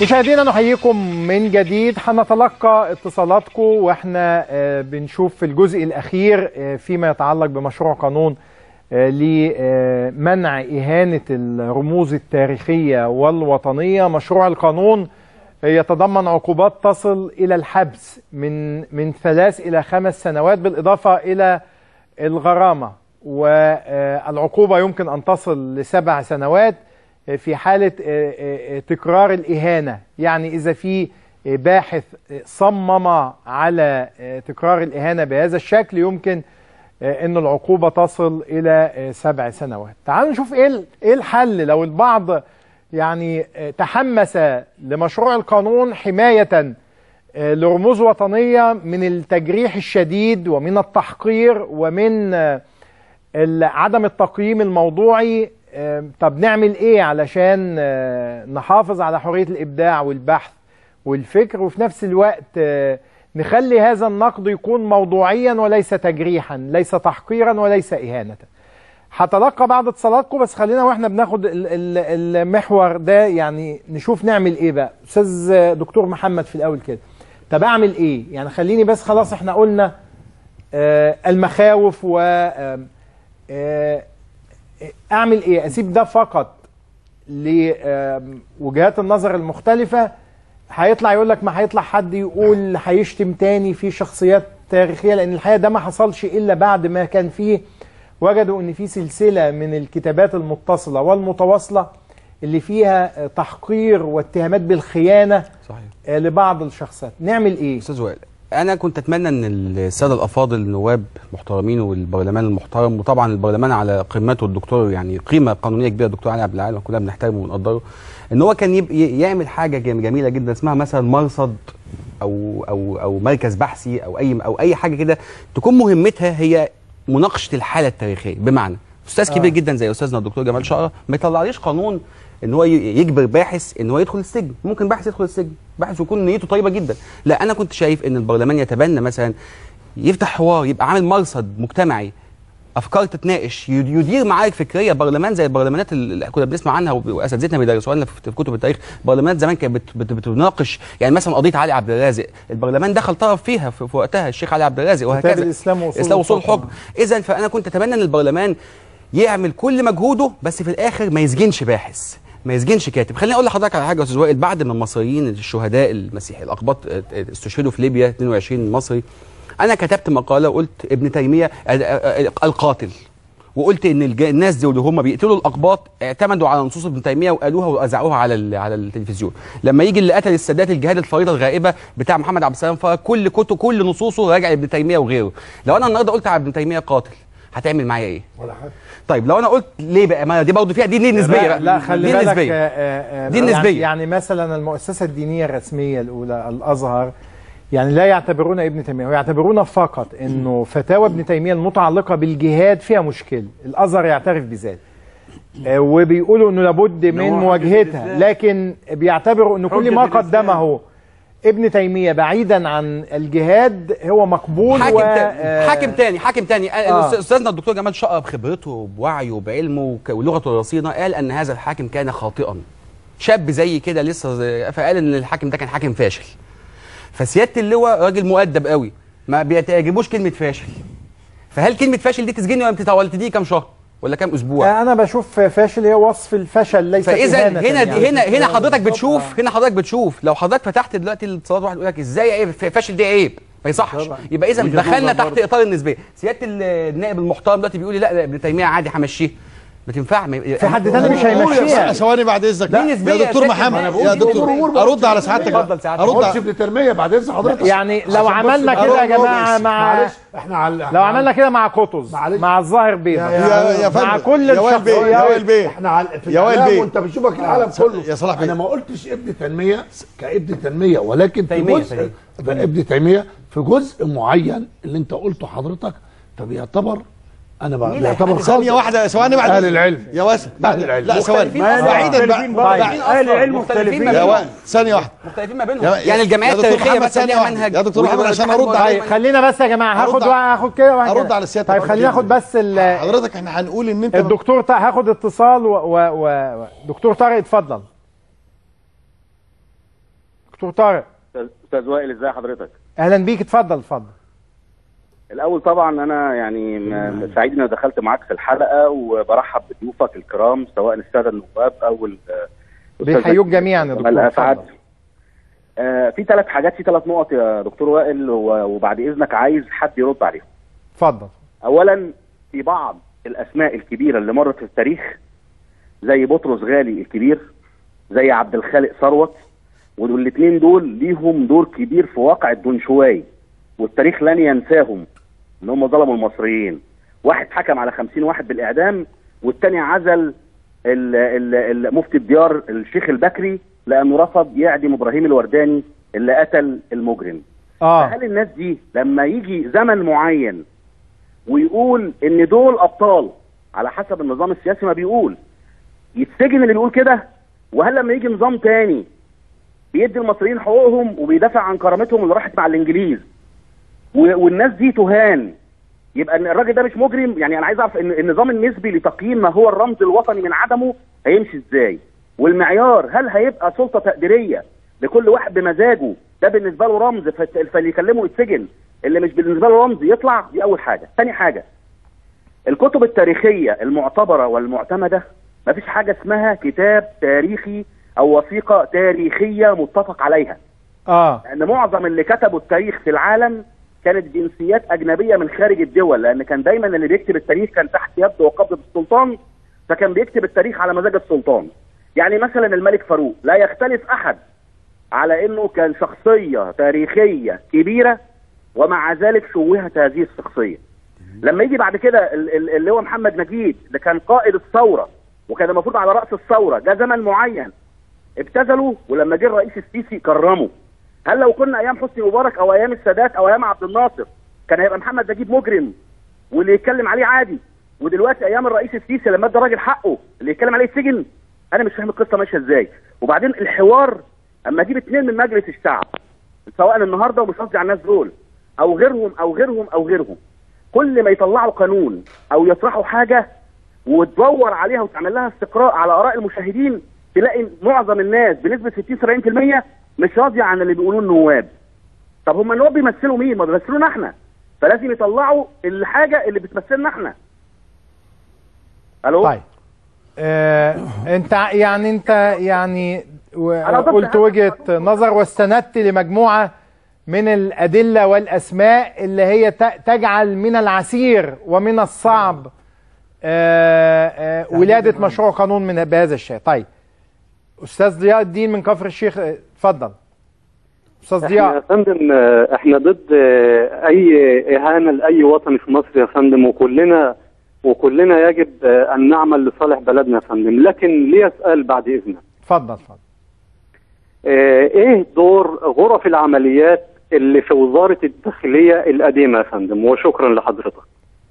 مشاهدينا نحييكم من جديد هنتلقى اتصالاتكم واحنا آه، بنشوف في الجزء الاخير آه، فيما يتعلق بمشروع قانون آه، لمنع اهانه الرموز التاريخيه والوطنيه مشروع القانون يتضمن عقوبات تصل الى الحبس من من ثلاث الى خمس سنوات بالاضافه الى الغرامه والعقوبه يمكن ان تصل لسبع سنوات في حالة تكرار الإهانة يعني إذا في باحث صمم على تكرار الإهانة بهذا الشكل يمكن أن العقوبة تصل إلى سبع سنوات تعالوا نشوف إيه إيه الحل لو البعض يعني تحمس لمشروع القانون حماية لرموز وطنية من التجريح الشديد ومن التحقير ومن عدم التقييم الموضوعي طب نعمل ايه علشان نحافظ على حرية الابداع والبحث والفكر وفي نفس الوقت نخلي هذا النقد يكون موضوعيا وليس تجريحا ليس تحقيرا وليس اهانة هتلقى بعض اتصالاتكم بس خلينا واحنا بناخد المحور ده يعني نشوف نعمل ايه بقى استاذ دكتور محمد في الاول كده طب اعمل ايه يعني خليني بس خلاص احنا قلنا المخاوف و اعمل ايه اسيب ده فقط لوجهات النظر المختلفه هيطلع يقول لك ما هيطلع حد يقول هيشتم تاني في شخصيات تاريخيه لان الحقيقه ده ما حصلش الا بعد ما كان فيه وجدوا ان في سلسله من الكتابات المتصله والمتواصله اللي فيها تحقير واتهامات بالخيانه صحيح لبعض الشخصيات نعمل ايه استاذ وائل انا كنت اتمنى ان الساده الافاضل النواب محترمين والبرلمان المحترم وطبعا البرلمان على قمته الدكتور يعني قيمه قانونيه كبيره الدكتور علي عبد العال كلنا بنحترمه ونقدره ان هو كان يعمل حاجه جميله جدا اسمها مثلا مرصد او او او مركز بحثي او اي او اي حاجه كده تكون مهمتها هي مناقشه الحاله التاريخيه بمعنى استاذ آه. كبير جدا زي استاذنا الدكتور جمال شقره ما يطلعليش قانون ان هو يجبر باحث ان هو يدخل السجن ممكن باحث يدخل السجن باحث يكون نيته طيبه جدا لا انا كنت شايف ان البرلمان يتبنى مثلا يفتح حوار يبقى عامل مرصد مجتمعي افكار تتناقش يدير معارك فكريه برلمان زي البرلمانات اللي كنا بنسمع عنها واساتذتنا بيدرسوها لنا في كتب التاريخ برلمانات زمان كانت بت بت بتناقش يعني مثلا قضيه علي عبد الرازق البرلمان دخل طرف فيها في, في وقتها الشيخ علي عبد الرازق وهكذا الاسلام وصول الاسلام وصول الحكم اذا فانا كنت اتمنى ان البرلمان يعمل كل مجهوده بس في الاخر ما يسجنش باحث ما يسجنش كاتب خليني اقول لحضرتك على حاجه يا استاذ وائل بعد ما المصريين الشهداء المسيحي الاقباط استشهدوا في ليبيا 22 مصري انا كتبت مقاله وقلت ابن تيميه القاتل وقلت ان الناس دول اللي هم بيقتلوا الاقباط اعتمدوا على نصوص ابن تيميه وقالوها واذاعوها على على التلفزيون لما يجي اللي قتل السادات الجهاد الفريضه الغائبه بتاع محمد عبد السلام فرج كل كتب كل نصوصه راجع ابن تيميه وغيره لو انا النهارده قلت على ابن تيميه قاتل هتعمل معايا ايه ولا حاجه طيب لو انا قلت ليه بقى ما دي برضه فيها دي دي نسبيه بقى لا خلي دي بالك نسبيه آه آه دي النسبية. يعني, يعني مثلا المؤسسه الدينيه الرسميه الاولى الازهر يعني لا يعتبرون ابن تيميه ويعتبرون فقط انه فتاوى ابن تيميه المتعلقه بالجهاد فيها مشكله الازهر يعترف بذلك آه وبيقولوا انه لابد من مواجهتها لكن بيعتبروا انه كل ما قدمه ابن تيمية بعيدا عن الجهاد هو مقبول حاكم و... تاني حاكم تاني حاكم تاني آه. استاذنا الدكتور جمال شقه بخبرته وبوعيه وبعلمه وك- ولغته الرصينه قال ان هذا الحاكم كان خاطئا شاب زي كده لسه زي فقال ان الحاكم ده كان حاكم فاشل فسياده اللواء راجل مؤدب قوي ما بيعجبوش كلمه فاشل فهل كلمه فاشل دي تسجني ولا بتتع- ولا تديني كام شهر ولا كام اسبوع انا بشوف فاشل هي وصف الفشل ليس فاذا إهانة هنا يعني. هنا هنا حضرتك بتشوف هنا حضرتك بتشوف لو حضرتك فتحت دلوقتي الاتصالات واحد يقول لك ازاي عيب فاشل دي عيب ما يصحش يبقى اذا وجهة دخلنا نظر تحت برضه. اطار النسبيه سياده النائب المحترم دلوقتي بيقول لي لا لا ابن تيميه عادي همشيه ما تنفع في حد تاني مش هيمشيها ثواني بعد اذنك دي نسبية يا دكتور يا محمد سيادة. يا أنا بقول دكتور ارد على سعادتك اتفضل سعادتك. ارد قلتش على ابن ترميه بعد اذن حضرتك يعني لو عشان بس عملنا كده يا أروح جماعه بس. مع معلش احنا على لو عملنا كده مع قطز معلش. مع الظاهر بيضة يا- يا مع فندم، كل يا وائل بيه، يا الشخصيات وائل بيه احنا على في يا وائل الإعلام بيه. وانت بتشوفك العالم آه، كله يا صلاح بيه. انا ما قلتش ابن تنميه كابن تنميه ولكن في تيمية، جزء ابن تيميه في جزء معين اللي انت قلته حضرتك فبيعتبر انا بقى بيعتبر ثانية واحدة ثواني بعد اهل العلم يا واسع أهل العلم. لا ثواني مختلفين بعيدا أصلاً. بعيدا مختلفين بعيدا بعيد اهل العلم مختلفين ما يا بينهم وائل ثانية واحدة مختلفين ما بينهم يا- يعني الجمعيات يا دكتور التاريخيه محمد مثلا ثانية ليها واحدة. منهج يا دكتور محمد والاتحاد عشان أرد الموالي عليك. طيب خلينا بس يا جماعه هاخد أرد على- واحد هاخد كده واحد أرد كده. على سيادتك. طيب خلينا ناخد بس ال- حضرتك احنا هنقول ان انت الدكتور طارق هاخد اتصال و... و... و... دكتور طارق اتفضل دكتور طارق استاذ وائل ازاي حضرتك اهلا بيك اتفضل اتفضل الاول طبعا انا يعني م- سعيد اني دخلت معاك في الحلقه وبرحب بضيوفك الكرام سواء الساده النواب او ال- الأستاذ بيحيوك نجيب جميعا يا جمال دكتور اسعد اتفضل. آه في ثلاث حاجات في ثلاث نقط يا دكتور وائل و- وبعد اذنك عايز حد يرد عليهم اتفضل اولا في بعض الاسماء الكبيره اللي مرت في التاريخ زي بطرس غالي الكبير زي عبد الخالق ثروت والاثنين دول ليهم دور كبير في واقع الدنشواي والتاريخ لن ينساهم ان هم ظلموا المصريين واحد حكم على خمسين واحد بالاعدام والتاني عزل ال- ال- ال- مفتي الديار الشيخ البكري لانه رفض يعدم ابراهيم الورداني اللي قتل المجرم اه هل الناس دي لما يجي زمن معين ويقول ان دول ابطال على حسب النظام السياسي ما بيقول يتسجن اللي بيقول كده وهل لما يجي نظام تاني بيدي المصريين حقوقهم وبيدافع عن كرامتهم اللي راحت مع الانجليز و- والناس دي تهان يبقى ان الراجل ده مش مجرم يعني انا عايز اعرف ان النظام النسبي لتقييم ما هو الرمز الوطني من عدمه هيمشي ازاي والمعيار هل هيبقى سلطه تقديريه لكل واحد بمزاجه ده بالنسبه له رمز فت- فاللي يكلمه يتسجن اللي مش بالنسبه له رمز يطلع دي اول حاجه ثاني حاجه الكتب التاريخيه المعتبره والمعتمده مفيش حاجه اسمها كتاب تاريخي او وثيقه تاريخيه متفق عليها اه لان معظم اللي كتبوا التاريخ في العالم كانت جنسيات اجنبيه من خارج الدول لان كان دايما اللي بيكتب التاريخ كان تحت يد وقبضه السلطان فكان بيكتب التاريخ على مزاج السلطان يعني مثلا الملك فاروق لا يختلف احد على انه كان شخصيه تاريخيه كبيره ومع ذلك شوهت هذه الشخصيه لما يجي بعد كده ال- ال- اللي هو محمد نجيب اللي كان قائد الثوره وكان المفروض على راس الثوره جاء زمن معين ابتذلوا ولما جه الرئيس السيسي كرمه هل لو كنا ايام حسني مبارك او ايام السادات او ايام عبد الناصر كان هيبقى محمد نجيب مجرم واللي يتكلم عليه عادي ودلوقتي ايام الرئيس السيسي لما ادى راجل حقه اللي يتكلم عليه السجن انا مش فاهم القصه ماشيه ازاي وبعدين الحوار اما اجيب اثنين من مجلس الشعب سواء النهارده ومش قصدي على الناس دول او غيرهم او غيرهم او غيرهم كل ما يطلعوا قانون او يطرحوا حاجه وتدور عليها وتعمل لها استقراء على اراء المشاهدين تلاقي معظم الناس بنسبه 60 70% مش راضيه عن اللي بيقولوه النواب طب هم النواب بيمثلوا مين؟ ما بيمثلونا احنا فلازم يطلعوا الحاجه اللي بتمثلنا احنا الو طيب آه انت ع- يعني انت يعني و- أنا ضد قلت هذا وجهة نظر واستندت لمجموعة من الأدلة والأسماء اللي هي ت- تجعل من العسير ومن الصعب آه آه ولادة مشروع قانون من بهذا الشيء طيب أستاذ ضياء الدين من كفر الشيخ آه، اتفضل أستاذ احنا يا ضياء فندم آه، احنا ضد آه، اي اهانه لاي وطني في مصر يا فندم وكلنا وكلنا يجب آه، ان نعمل لصالح بلدنا يا فندم لكن لي اسال بعد اذنك اتفضل اتفضل آه، ايه دور غرف العمليات اللي في وزاره الداخليه القديمه يا فندم وشكرا لحضرتك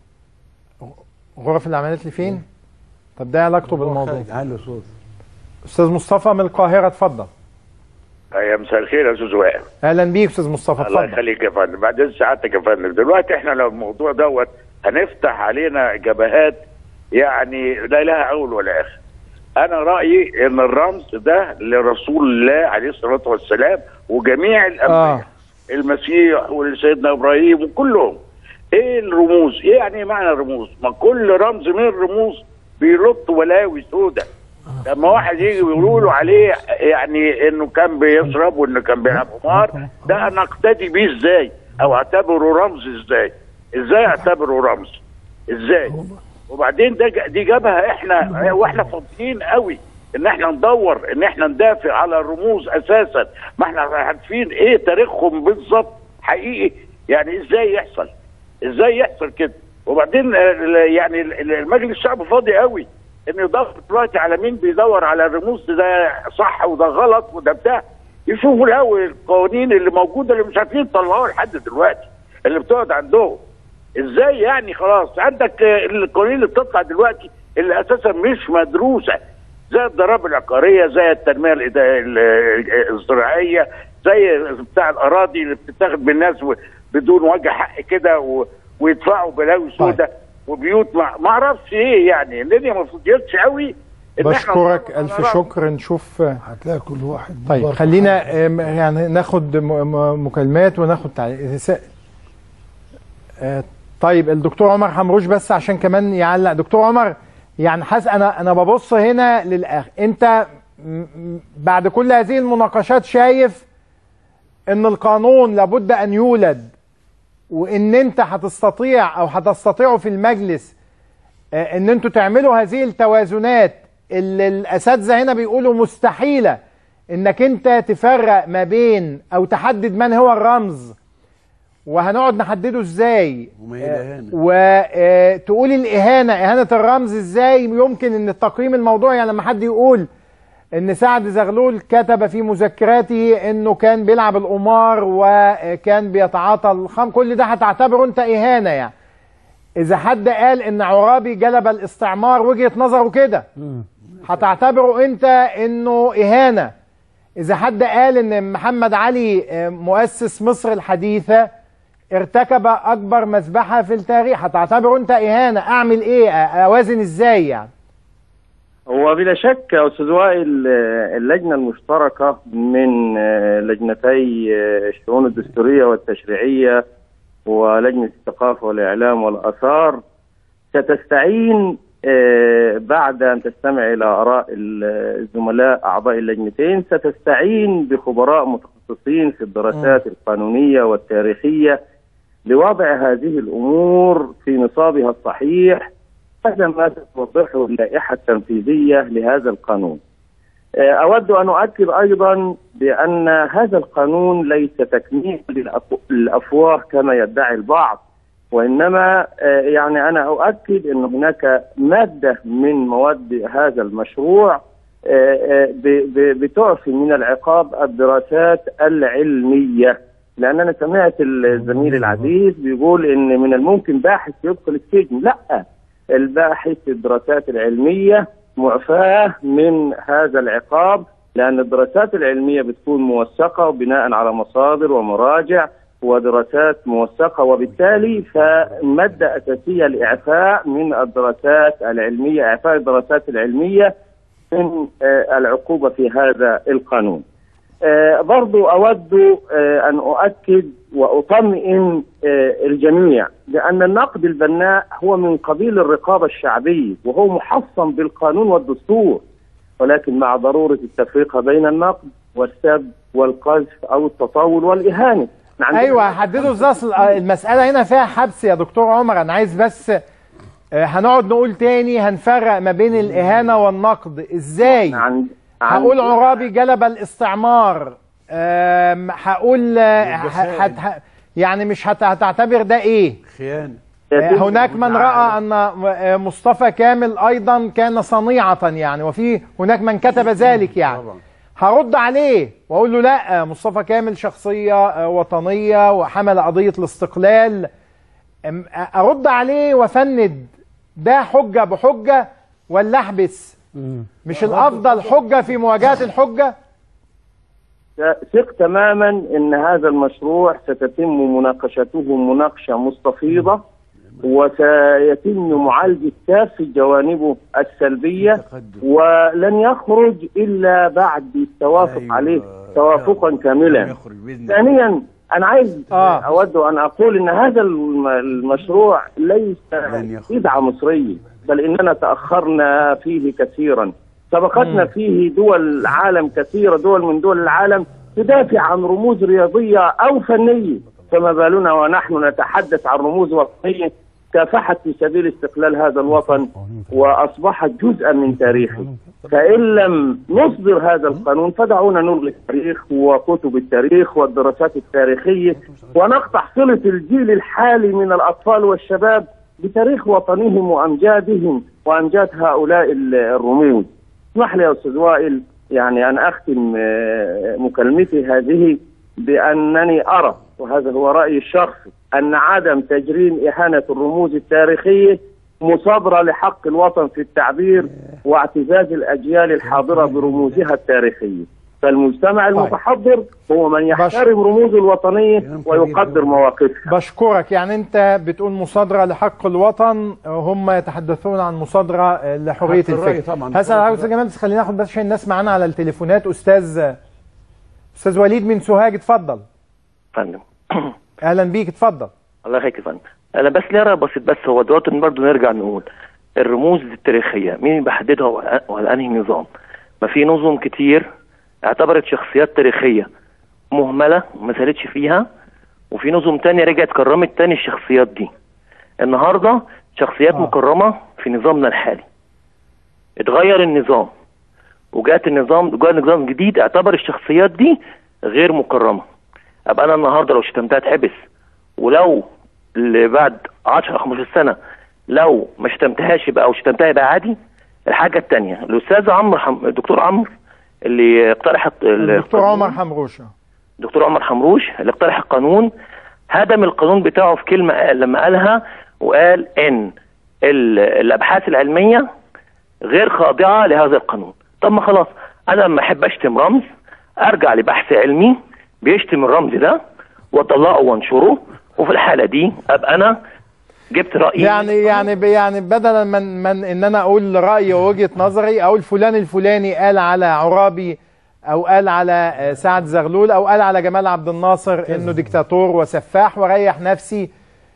غرف العمليات اللي فين؟ طب ده علاقته بالموضوع علي صوت أستاذ مصطفى من القاهرة اتفضل يا مساء الخير يا استاذ وائل أهلا بيك أستاذ مصطفى الله اتفضل يخليك يا فندم بعدين سعادتك يا فندم دلوقتي احنا لو الموضوع دوت هنفتح علينا جبهات يعني لا لها اول ولا اخر انا رايي ان الرمز ده لرسول الله عليه الصلاه والسلام وجميع الانبياء آه. المسيح ولسيدنا ابراهيم وكلهم ايه الرموز ايه يعني إيه معنى الرموز ما كل رمز من الرموز بيلط ولاوي سودة لما واحد يجي ويقولوا عليه يعني انه كان بيشرب وانه كان بيلعب قمار ده انا اقتدي بيه ازاي او اعتبره رمز ازاي ازاي اعتبره رمز ازاي وبعدين ده ج- دي جابها احنا واحنا فاضيين قوي ان احنا ندور ان احنا ندافع على الرموز اساسا ما احنا عارفين ايه تاريخهم بالظبط حقيقي يعني ازاي يحصل ازاي يحصل كده وبعدين آه، ال- يعني ال- ال- المجلس الشعب فاضي قوي انه يدور دلوقتي على مين بيدور على الرموز ده صح وده غلط وده بتاع يشوفوا الاول القوانين اللي موجوده اللي مش عارفين يطلعوها لحد دلوقتي اللي بتقعد عندهم ازاي يعني خلاص عندك آه، القوانين اللي بتطلع دلوقتي اللي اساسا مش مدروسه زي الضرائب العقاريه زي التنميه الإدا- ال- ال- الزراعيه زي بتاع الاراضي اللي بتتاخد من الناس و- بدون وجه حق كده و- ويدفعوا بلاوي سوداء وبيوت ما ما اعرفش ايه يعني الدنيا ما فضيتش قوي إن إحنا بشكرك ندور الف على رمز. شكر نشوف هتلاقي كل واحد طيب برضه خلينا آم، يعني ناخد م- م- مكالمات وناخد تعليق س- آه، طيب الدكتور عمر حمروش بس عشان كمان يعلق دكتور عمر يعني حاسس انا انا ببص هنا للاخر انت م- م- بعد كل هذه المناقشات شايف ان القانون لابد ان يولد وان انت هتستطيع او هتستطيعوا في المجلس آه، ان انتوا تعملوا هذه التوازنات اللي الاساتذه هنا بيقولوا مستحيله انك انت تفرق ما بين او تحدد من هو الرمز وهنقعد نحدده ازاي وما هي الإهانة؟ وتقول الاهانه اهانه الرمز ازاي يمكن ان التقييم الموضوعي يعني لما حد يقول ان سعد زغلول كتب في مذكراته انه كان بيلعب القمار وكان بيتعاطى الخمر كل ده هتعتبره انت اهانه يعني اذا حد قال ان عرابي جلب الاستعمار وجهه نظره كده هتعتبره انت انه اهانه اذا حد قال ان محمد علي آه، مؤسس مصر الحديثه ارتكب اكبر مذبحه في التاريخ هتعتبره انت اهانه اعمل ايه آه، اوازن ازاي يعني هو بلا شك يا استاذ وائل آه، اللجنه المشتركه من آه، لجنتي آه، الشؤون الدستوريه والتشريعيه ولجنه الثقافه والاعلام والاثار ستستعين آه، بعد ان تستمع الى اراء ال- الزملاء اعضاء اللجنتين ستستعين بخبراء متخصصين في الدراسات القانونيه والتاريخيه لوضع هذه الامور في نصابها الصحيح هذا ما ستوضحه اللائحة التنفيذية لهذا القانون آه، أود أن أؤكد أيضا بأن هذا القانون ليس تكميل للأف- للأفواه كما يدعي البعض وإنما آه، يعني أنا أؤكد أن هناك مادة من مواد هذا المشروع آه، آه، ب- ب- بتعفي من العقاب الدراسات العلمية لأن أنا سمعت الزميل العزيز بيقول أن من الممكن باحث يدخل السجن لا الباحث في الدراسات العلمية معفاة من هذا العقاب لأن الدراسات العلمية بتكون موثقة وبناء على مصادر ومراجع ودراسات موثقة وبالتالي فمادة أساسية الإعفاء من الدراسات العلمية إعفاء الدراسات العلمية من آه، العقوبة في هذا القانون آه، برضو أود آه، أن أؤكد وأطمئن آه، الجميع لأن النقد البناء هو من قبيل الرقابة الشعبية وهو محصن بالقانون والدستور ولكن مع ضرورة التفريق بين النقد والسب والقذف أو التطاول والإهانة عندنا- ايوه هحدده ازاي أصل المساله هنا فيها حبس يا دكتور عمر انا عايز بس آه، هنقعد نقول تاني هنفرق ما بين الاهانه والنقد ازاي عند هقول عند- عرابي جلب الاستعمار آم، هقول آه، ه- هت- ه- يعني مش هت- هتعتبر ده ايه خيانة آه، هناك من راى ان آه، مصطفى كامل ايضا كان صنيعه يعني وفي هناك من كتب ذلك يعني طبعا هرد عليه واقول له لا مصطفى كامل شخصيه آه، وطنيه وحمل قضيه الاستقلال أم- ارد عليه وافند ده حجه بحجه ولا احبس مش الافضل حجه في مواجهه الحجه ثق تماما ان هذا المشروع ستتم مناقشته مناقشه مستفيضه وسيتم معالجه كافه جوانبه السلبيه تقدم. ولن يخرج الا بعد التوافق أيوة. عليه توافقا كاملا يخرج بإذن الله ثانيا انا عايز آه. اود ان اقول ان هذا الم- المشروع ليس لن يخرج. بدعه مصريه بل اننا تاخرنا فيه كثيرا سبقتنا فيه دول عالم كثيره دول من دول العالم تدافع عن رموز رياضيه او فنيه فما بالنا ونحن نتحدث عن رموز وطنيه كافحت في سبيل استقلال هذا الوطن واصبحت جزءا من تاريخه فان لم نصدر هذا القانون فدعونا نلغي التاريخ وكتب التاريخ والدراسات التاريخيه ونقطع صله الجيل الحالي من الاطفال والشباب بتاريخ وطنهم وامجادهم وامجاد هؤلاء ال- الرموز. اسمح لي يا استاذ وائل يعني ان اختم آه، مكالمتي هذه بانني ارى وهذا هو رايي الشخصي ان عدم تجريم اهانه الرموز التاريخيه مصادره لحق الوطن في التعبير واعتزاز الاجيال الحاضره برموزها التاريخيه. فالمجتمع المتحضر هو من يحترم رموز الوطنية ويقدر مواقفها بشكرك يعني انت بتقول مصادره لحق الوطن هم يتحدثون عن مصادره لحريه حق الرأي الفكر طبعاً. هسأل حضرتك استاذ جمال بس خلينا ناخد بس عشان الناس معانا على التليفونات استاذ استاذ وليد من سوهاج اتفضل فندم اهلا بيك اتفضل الله يخليك يا فندم انا بس ليه رأي بسيط بس هو دلوقتي برضه نرجع نقول الرموز التاريخيه مين اللي بيحددها وعلى وعلى انهي نظام ما في نظم كتير اعتبرت شخصيات تاريخيه مهمله ما سالتش فيها وفي نظم تانية رجعت كرمت تاني الشخصيات دي النهارده شخصيات آه. مكرمه في نظامنا الحالي اتغير النظام وجات النظام جاء نظام جديد اعتبر الشخصيات دي غير مكرمه ابقى انا النهارده لو شتمتها اتحبس ولو اللي بعد 10 15 سنه لو ما شتمتهاش يبقى او شتمتها يبقى عادي الحاجه الثانيه الاستاذ عمرو حم... الدكتور عمرو اللي اقترح الدكتور عمر حمروشه الدكتور عمر حمروش اللي اقترح القانون هدم القانون بتاعه في كلمه قال لما قالها وقال ان ال- الابحاث العلميه غير خاضعه لهذا القانون طب ما خلاص انا لما احب اشتم رمز ارجع لبحث علمي بيشتم الرمز ده واطلعه وانشره وفي الحاله دي ابقى انا جبت رايي يعني يعني ب- يعني بدلا من من ان انا اقول رايي ووجهه نظري اقول فلان الفلاني قال على عرابي او قال على آه، سعد زغلول او قال على جمال عبد الناصر انه ديكتاتور وسفاح واريح نفسي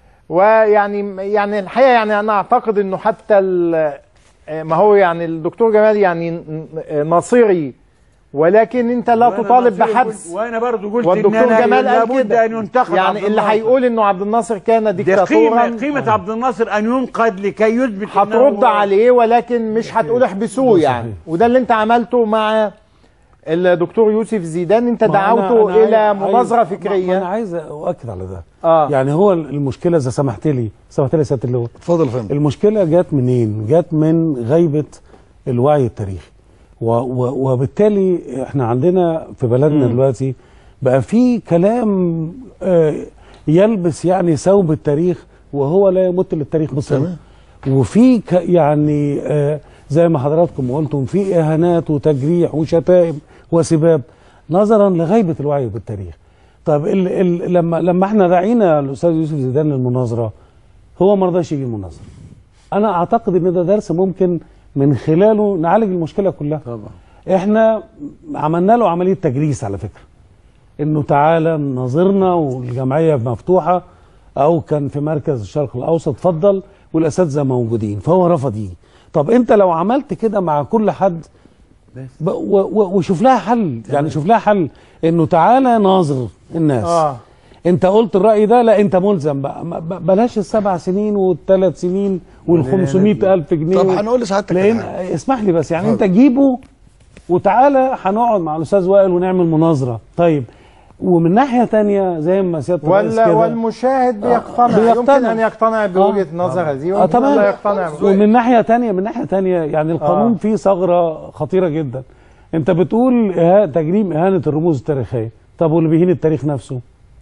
ويعني يعني الحقيقه يعني انا اعتقد انه حتى ال- آه، ما هو يعني الدكتور جمال يعني ن- ن- ناصري ولكن انت لا وأنا تطالب نصير بحبس قلت- وانا برضو قلت ان والدكتور انا جمال قال لابد كده ان ينتقد يعني عبد اللي الناصر. هيقول انه عبد الناصر كان دي ديكتاتورا قيمة قيمة عبد الناصر أن ينقد لكي يثبت إنه هترد عليه ولكن مش هتقول احبسوه يعني وده اللي انت عملته مع الدكتور يوسف زيدان انت ما أنا- دعوته أنا الى عايز- مناظره ما- ما فكريه انا عايز اؤكد على ده آه. يعني هو المشكله اذا سمحت لي سمحت لي يا سياده اللواء اتفضل يا فندم المشكله جت منين جت من غيبه الوعي التاريخي و و وبالتالي احنا عندنا في بلدنا دلوقتي بقى في كلام آه يلبس يعني ثوب التاريخ وهو لا يمت للتاريخ بصله وفي ك يعني آه زي ما حضراتكم قلتم في اهانات وتجريح وشتائم وسباب نظرا لغيبه الوعي بالتاريخ طب ال ال لما لما احنا دعينا الاستاذ يوسف زيدان للمناظره هو ما رضاش يجي المناظره انا اعتقد ان ده درس ممكن من خلاله نعالج المشكله كلها طبعا احنا عملنا له عمليه تجريس على فكره انه تعالى ناظرنا والجمعيه مفتوحه او كان في مركز الشرق الاوسط اتفضل والاساتذه موجودين فهو رفض يجي طب انت لو عملت كده مع كل حد ب- و- و- وشوف لها حل يعني شوف لها حل انه تعالى ناظر الناس اه انت قلت الراي ده لا انت ملزم بقى ما- ب- بلاش السبع سنين والثلاث سنين وال 500 الف جنيه طب هنقول لسعادتك لان اسمح لي بس يعني انت جيبه وتعالى هنقعد مع الاستاذ وائل ونعمل مناظره طيب ومن ناحيه تانية زي ما سياده الرئيس ولا كده والمشاهد بيقتنع بيقتنع. يمكن ان يقتنع بوجهه نظر هذه اه ويمكن تمام لا يقتنع ومن ناحيه تانية من ناحيه تانية يعني القانون آه. فيه ثغره خطيره جدا انت بتقول إها- تجريم اهانه الرموز التاريخيه طب واللي بيهين التاريخ نفسه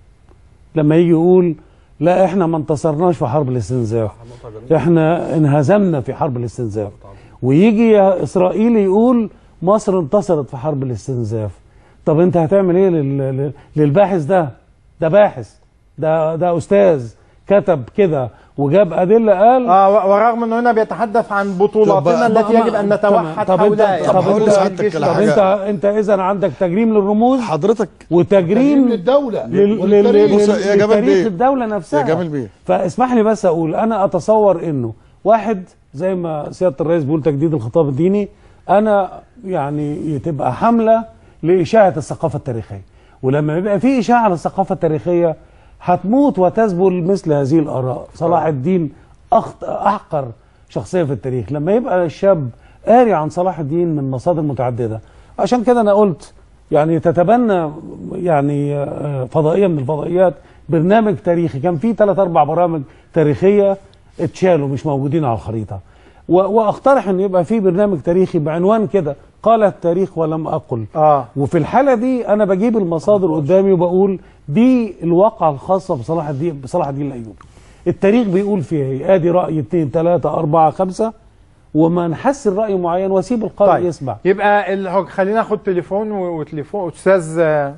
لما يجي يقول لا احنا ما انتصرناش في حرب الاستنزاف احنا انهزمنا في حرب الاستنزاف ويجي يا اسرائيلي يقول مصر انتصرت في حرب الاستنزاف طب انت هتعمل ايه لل- لل- للباحث ده ده باحث ده ده استاذ كتب كده وجاب ادله قال اه ورغم انه هنا بيتحدث عن بطولاتنا طب- التي ما- يجب ان ما- نتوحد طب انت حولها طب يعني. انت الجيش طب طبعاً. انت انت اذا عندك تجريم للرموز حضرتك وتجريم للدوله لل- وللتاريخ. لل- بص يا جمال لتاريخ بيه. الدوله نفسها يا جمال بيه. فاسمح لي بس اقول انا اتصور انه واحد زي ما سياده الرئيس بيقول تجديد الخطاب الديني انا يعني تبقى حمله لاشاعه الثقافه التاريخيه ولما يبقى في اشاعه للثقافه التاريخيه هتموت وتذبل مثل هذه الاراء صلاح الدين أخط... احقر شخصيه في التاريخ لما يبقى الشاب قاري عن صلاح الدين من مصادر متعدده عشان كده انا قلت يعني تتبنى يعني آه، فضائيه من الفضائيات برنامج تاريخي كان في ثلاث اربع برامج تاريخيه اتشالوا مش موجودين على الخريطه و- واقترح ان يبقى في برنامج تاريخي بعنوان كده قال التاريخ ولم اقل اه وفي الحاله دي انا بجيب المصادر قدامي وبقول دي الواقعه الخاصه بصلاح الدين بصلاح الدين الايوبي التاريخ بيقول فيها ايه ادي راي اثنين ثلاثه اربعه خمسه وما نحسن راي معين واسيب القارئ طيب يسمع يبقى ال- خلينا ناخد تليفون و- وتليفون استاذ آه،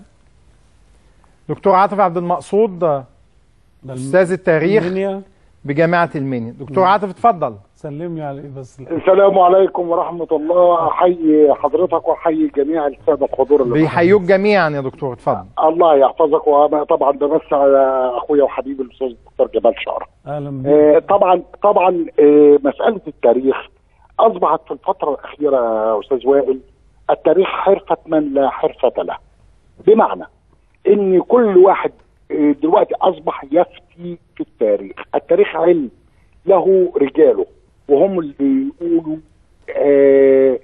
دكتور عاطف عبد المقصود آه، استاذ التاريخ المنيا. بجامعه المنيا دكتور مم. عاطف اتفضل سلم لي عليه بس السلام عليكم ورحمة الله أحيي حضرتك وأحيي جميع السادة الحضور اللي بيحيوك جميعا يا دكتور اتفضل الله يحفظك وأنا طبعا بمسي على أخويا وحبيبي الأستاذ الدكتور جمال شعرة اهلا بيك آه، طبعا طبعا آه، مسألة التاريخ أصبحت في الفترة الأخيرة يا أستاذ وائل التاريخ حرفة من لا حرفة له بمعنى إن كل واحد آه، دلوقتي أصبح يفتي في التاريخ التاريخ علم له رجاله وهم اللي يقولوا آه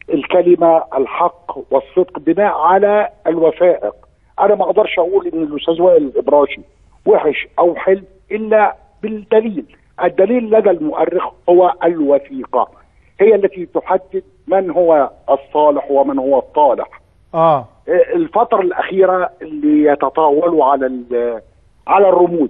الكلمة الحق والصدق بناء على الوثائق أنا ما أقدرش أقول إن الأستاذ وائل الإبراشي وحش أو حلو إلا بالدليل الدليل لدى المؤرخ هو الوثيقة هي التي تحدد من هو الصالح ومن هو الطالح اه الفترة الأخيرة اللي يتطاولوا على ال- على الرموز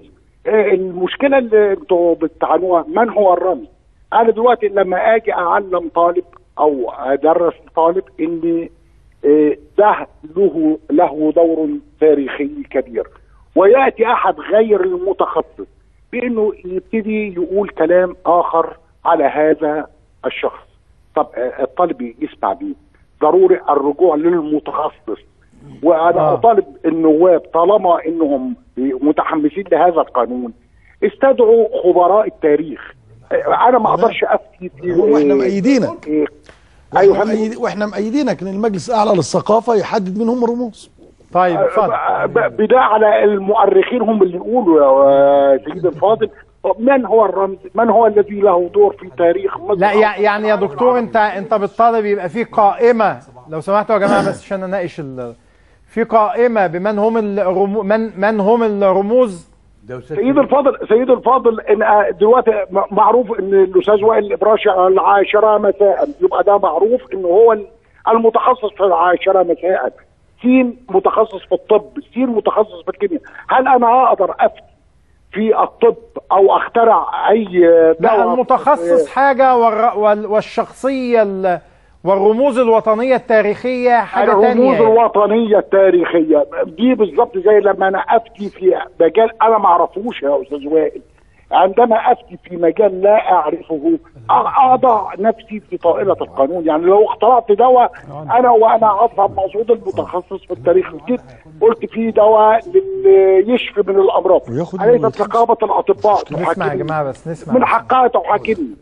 المشكلة اللي انتوا بتعنوها من هو الرمز أنا دلوقتي لما أجي أعلم طالب أو أدرس طالب إن آه، ده له له دور تاريخي كبير ويأتي أحد غير المتخصص بأنه يبتدي يقول كلام آخر على هذا الشخص طب آه، الطالب يسمع بيه ضروري الرجوع للمتخصص وانا آه. اطالب النواب طالما انهم متحمسين لهذا القانون استدعوا خبراء التاريخ انا ما اقدرش افتي في واحنا مأيدينك ايوه واحنا, مأيد... واحنا مأيدينك ان المجلس الاعلى للثقافه يحدد مين هم الرموز طيب ب- بناء على المؤرخين هم اللي يقولوا يا سيدي الفاضل من هو الرمز من هو الذي له دور في تاريخ مصر لا يع- يعني يا دكتور انت انت بتطالب يبقى في قائمه لو سمحتوا يا جماعه بس عشان اناقش ال- في قائمه بمن هم الرمو من من هم الرموز سيد الفاضل سيد الفاضل ان دلوقتي م- معروف ان الاستاذ وائل الابراشي العاشره مساء يبقى ده معروف انه هو المتخصص في العاشره مساء سين متخصص في الطب سين متخصص في الكيمياء هل انا اقدر افتي في الطب او اخترع اي لا دواء المتخصص حاجه والر- وال- والشخصيه ال- والرموز الوطنيه التاريخيه حاجه الرموز تانية الوطنيه التاريخيه دي بالظبط زي لما انا افتي في مجال انا ما اعرفوش يا استاذ وائل عندما افتي في مجال لا اعرفه أ- اضع نفسي في طائله القانون يعني لو اخترعت دواء انا وانا اصلا مقصود المتخصص في التاريخ جيت قلت في دواء لل- يشفي من الامراض اليست نقابه الاطباء نسمع يا تحاكمني جماعه بس نسمع من حقها تحاكمني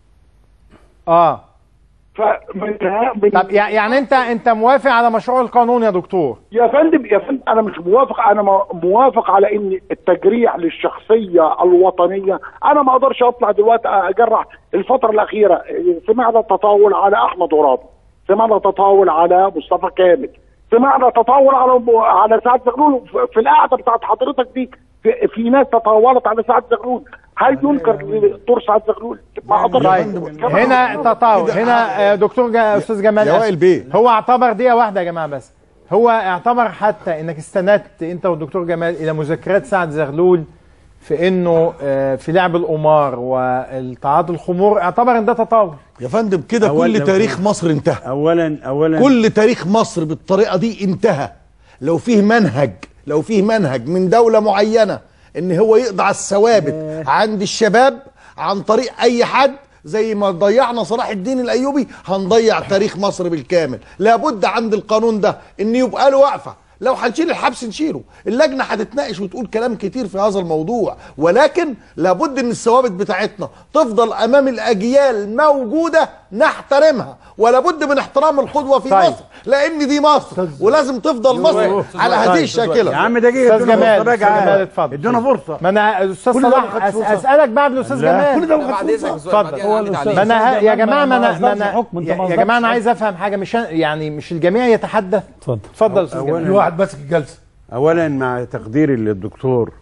اه فمن من طب يع- يعني انت انت موافق على مشروع القانون يا دكتور يا فندم يا فندم انا مش موافق انا م- موافق على ان التجريح للشخصيه الوطنيه انا ما اقدرش اطلع دلوقتي اجرح الفتره الاخيره سمعنا تطاول على احمد غراب سمعنا تطاول على مصطفى كامل سمعنا تطاول على على سعد زغلول في- في القعده بتاعت حضرتك دي في, في ناس تطاولت على سعد زغلول هل ينكر دور سعد زغلول؟ ما اقدرش طيب هنا تطاول هنا آه، دكتور جا استاذ جمال يا وائل أسد. بيه. هو اعتبر دقيقه واحده يا جماعه بس هو اعتبر حتى انك استندت انت والدكتور جمال الى مذكرات سعد زغلول في انه آه، في لعب القمار والتعاطي الخمور اعتبر ان ده تطاول يا فندم كده أولا- كل تاريخ مصر انتهى اولا اولا كل تاريخ مصر بالطريقه دي انتهى لو فيه منهج لو فيه منهج من دوله معينه ان هو يقضع الثوابت عند الشباب عن طريق اي حد زي ما ضيعنا صلاح الدين الايوبي هنضيع تاريخ مصر بالكامل لابد عند القانون ده ان يبقى له وقفه لو هنشيل الحبس نشيله اللجنه هتتناقش وتقول كلام كتير في هذا الموضوع ولكن لابد ان الثوابت بتاعتنا تفضل امام الاجيال موجوده نحترمها ولابد من احترام القدوه في طيب. مصر لان دي مصر ولازم تفضل مصر على هذه يا الشاكله عم دقيقه استاذ ادونا جمال فرصه استاذ جمال بقى اتفضل ادونا فرصه ما انا استاذ كل ده صلاح ما خدش أس- فرصة. اسالك بعد الاستاذ لا. جمال كل ده ما خدش فرصة. اتفضل هو الأستاذ- ما انا ه- يا جمال جماعه ما ما انا ما أصدرش انا حكم، أنت يا ما يا جماعه انا أصدرش عايز افهم حاجه مش أنا- يعني مش الجميع يتحدث اتفضل اتفضل استاذ أولاً- جمال في واحد ماسك الجلسه اولا مع تقديري للدكتور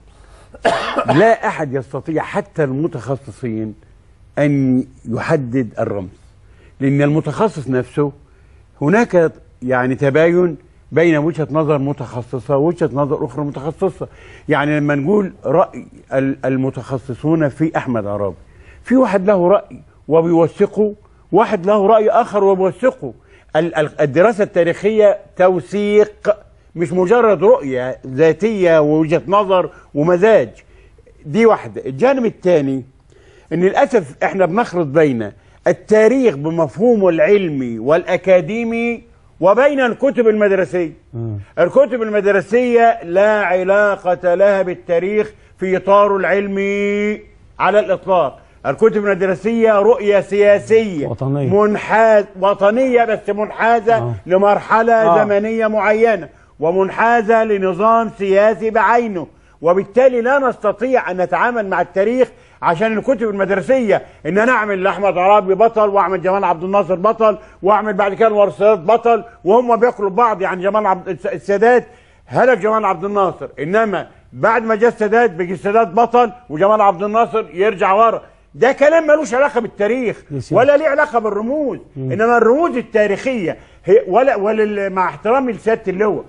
لا احد يستطيع حتى المتخصصين ان يحدد الرمز لان المتخصص نفسه هناك يعني تباين بين وجهه نظر متخصصه ووجهه نظر اخرى متخصصه يعني لما نقول راي ال- المتخصصون في احمد عرابي في واحد له راي وبيوثقه واحد له راي اخر وبيوثقه ال- ال- الدراسه التاريخيه توثيق مش مجرد رؤيه ذاتيه ووجهه نظر ومزاج دي واحده الجانب الثاني ان للاسف احنا بنخلط بين التاريخ بمفهومه العلمي والاكاديمي وبين الكتب المدرسيه الكتب المدرسيه لا علاقه لها بالتاريخ في اطاره العلمي على الاطلاق الكتب المدرسيه رؤيه سياسيه وطنية. منحاز وطنيه بس منحازه آه. لمرحله آه. زمنيه معينه ومنحازه لنظام سياسي بعينه وبالتالي لا نستطيع ان نتعامل مع التاريخ عشان الكتب المدرسيه ان انا اعمل لاحمد عرابي بطل واعمل جمال عبد الناصر بطل واعمل بعد كده انور السادات بطل وهم بياكلوا بعض يعني جمال عبد الس- السادات هلك جمال عبد الناصر انما بعد ما جاء السادات بيجي السادات بطل وجمال عبد الناصر يرجع ورا ده كلام ملوش علاقه بالتاريخ ولا ليه علاقه بالرموز انما الرموز التاريخيه هي ولا ولا مع احترامي لسياده اللواء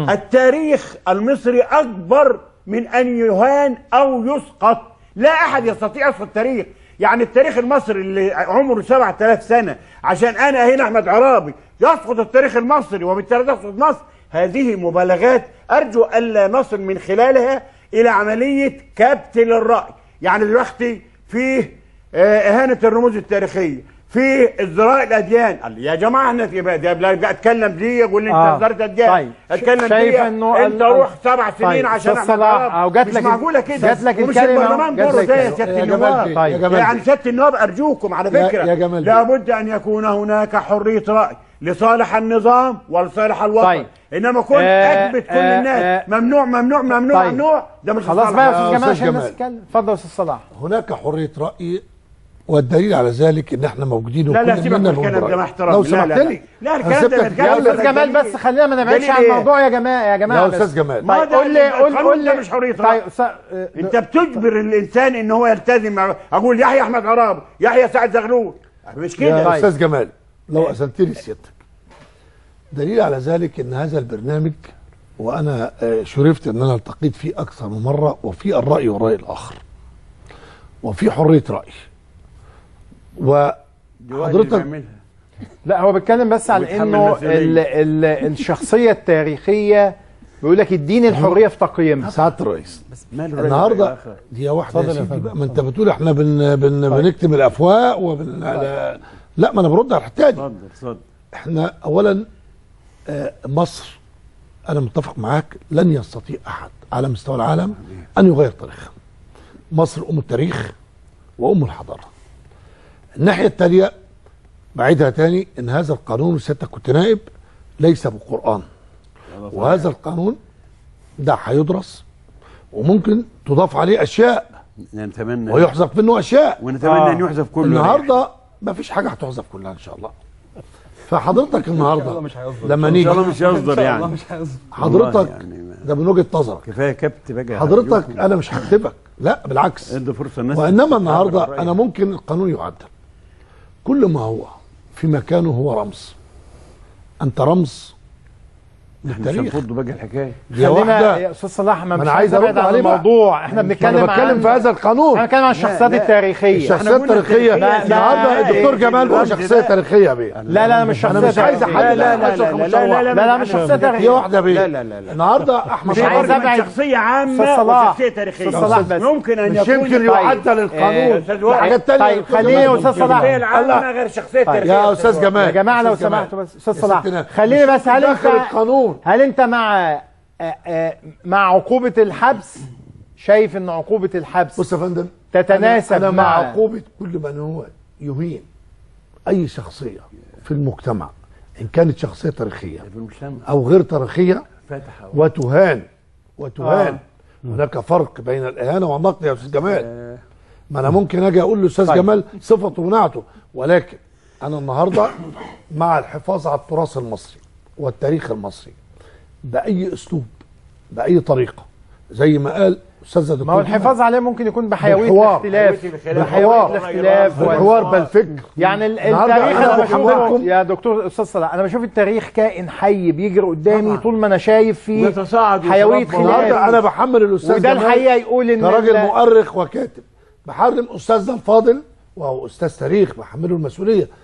التاريخ المصري اكبر من ان يهان او يسقط لا احد يستطيع يسقط التاريخ يعني التاريخ المصري اللي عمره 7000 سنه عشان انا هنا احمد عرابي يسقط التاريخ المصري وبالتالي تسقط مصر هذه مبالغات ارجو الا نصل من خلالها الى عمليه كبت للراي يعني دلوقتي فيه آه، اهانه الرموز التاريخيه في ازدراء الاديان قال يا جماعه احنا يبقى ده لا اتكلم دي يقول لي انت آه. ازدرت اديان طيب. اتكلم شايف دي إنه انت ال- روح سبع سنين طيب. عشان أستاذ احمد صلاح، عرب. أو جات مش لك ال- معقوله كده جات لك ومش الكلمة، البرلمان جات دوره لك زي ال- سياده يا جمال النواب بيه، يا جمال يعني بيه. سياده النواب ارجوكم على يا- فكره يا جمال بيه. لابد ان يكون هناك حريه راي لصالح النظام ولصالح الوطن طيب. انما كل آه، اثبت كل آه، الناس آه. ممنوع ممنوع ممنوع طيب. ممنوع ده مش خلاص لصالح بقى يا الوطن. استاذ جمال أستاذ عشان الناس جمال. تتكلم اتفضل يا استاذ صلاح هناك حريه راي والدليل على ذلك ان احنا موجودين لا لا وكل سيبك من منا الكلام نقول ده مع رأي. احترامي لو لا سمحت لا لا لي لا أنا الكلام ده سبتك نتكلم يا دليل- استاذ جمال بس خلينا ما نبعدش دليل عن إيه؟ الموضوع يا جماعه يا جماعه يا بس. أستاذ جمال. ما طيب ده- قول لي قول القانون قول ده لي مش حرية طيب رأي. أستاذ- آه، انت بتجبر الانسان ان هو يلتزم مع اقول يحيى احمد عرابي يحيى سعد زغلول مش كده يا طيب. استاذ جمال لو اذنت لي سيادتك دليل على ذلك ان هذا البرنامج وانا آه، شرفت ان انا التقيت فيه اكثر من مره وفي الراي والراي الاخر وفي حريه راي وحضرتك لا هو بيتكلم بس على وبيتحمل انه مسؤولية. ال ال الشخصيه التاريخيه بيقول لك اديني الحريه في تقييمها سعاده الرئيس مال النهارده دي واحده اتفضل يا يا سيدي فندم. بقى ما انت بتقول احنا بن بن بنكتم الافواه وبن لا, لا ما انا برد على الحته دي اتفضل اتفضل احنا اولا آه، مصر انا متفق معاك لن يستطيع احد على مستوى العالم ان يغير تاريخها مصر ام التاريخ وام الحضاره الناحيه الثانيه بعيدها تاني ان هذا القانون سيادتك كنت نائب ليس بالقران وهذا القانون ده هيدرس وممكن تضاف عليه اشياء نتمنى ويحذف منه اشياء ونتمنى آه. ان يحذف كله النهارده ما فيش حاجه هتحذف كلها ان شاء الله فحضرتك النهارده لما ان نيجي شاء الله مش هيصدر يعني حضرتك والله يعني ما- ده من وجهه نظرك كفايه كبت بقى حضرتك أرجوكم. انا مش هكتبك لا بالعكس ادي فرصه الناس وانما تتعبر النهارده رأيها. انا ممكن القانون يعدل كل ما هو في مكانه هو رمز انت رمز احنا مش للتاريخ هنفض بقى الحكايه دي خلينا واحده يا استاذ صلاح ما ما مش انا عايز عايز ابعد ارد عن عليه بقى. الموضوع احنا ما بنتكلم انا بتكلم عن في هذا القانون احنا بنتكلم عن الشخصيات لا. التاريخيه الشخصيات قلنا التاريخيه التاريخية. النهارده لا، الدكتور لا، جمال لا، هو لا، شخصيه لا. تاريخيه يا بيه لا لا مش انا شخصيه مش عايز تاريخية. احدد لا، لا، لا، أشرف لا، مشوه. لا، لا لا مش شخصيه دي تاريخيه واحده بيه لا، لا، لا، لا. النهارده احمد مش مش عايز عرابي عايز أبعد. شخصيه عامه أستاذ صلاح. وشخصيه تاريخيه أستاذ صلاح بس. ممكن ان مش يكون يمكن طيب. يعدل آه، القانون أستاذ في وائل. حاجات تانية طيب خليني يا استاذ صلاح الشخصيه العامه الله. غير الشخصيه طيب. التاريخيه يا استاذ جمال يا جماعه لو أستاذ جمال. سمحتوا بس استاذ يا صلاح ستنا. خليني بس هل داخل انت القانون هل انت مع آه، آه، مع عقوبه الحبس شايف ان عقوبه الحبس بص يا فندم تتناسب انا, أنا مع- مع عقوبه كل من هو يهين اي شخصيه في المجتمع ان كانت شخصيه تاريخيه في المجتمع او غير تاريخيه فتح وتهان وتهان آه. هناك فرق بين الاهانه والنقد يا استاذ جمال ما انا ممكن اجي اقول لاستاذ طيب. جمال صفته ونعته ولكن انا النهارده مع الحفاظ على التراث المصري والتاريخ المصري باي اسلوب باي طريقه زي ما قال استاذ دكتور ما هو جمال. الحفاظ عليه ممكن يكون بحيويه بالحوار. الاختلاف بالحوار. بحيويه الاختلاف بالحوار بالفكر يعني ال- النهاردة التاريخ أنا انا بحملكم- بشوفه يا دكتور استاذ صلاح انا بشوف التاريخ كائن حي بيجري قدامي طبعا. طول ما انا شايف فيه ويتصاعد حيويه ويتربى. النهارده خلاف انا بحمل الاستاذ وده جمال الحقيقه يقول ان كراجل ال- مؤرخ وكاتب بحرم استاذنا الفاضل وهو استاذ تاريخ بحمله المسؤوليه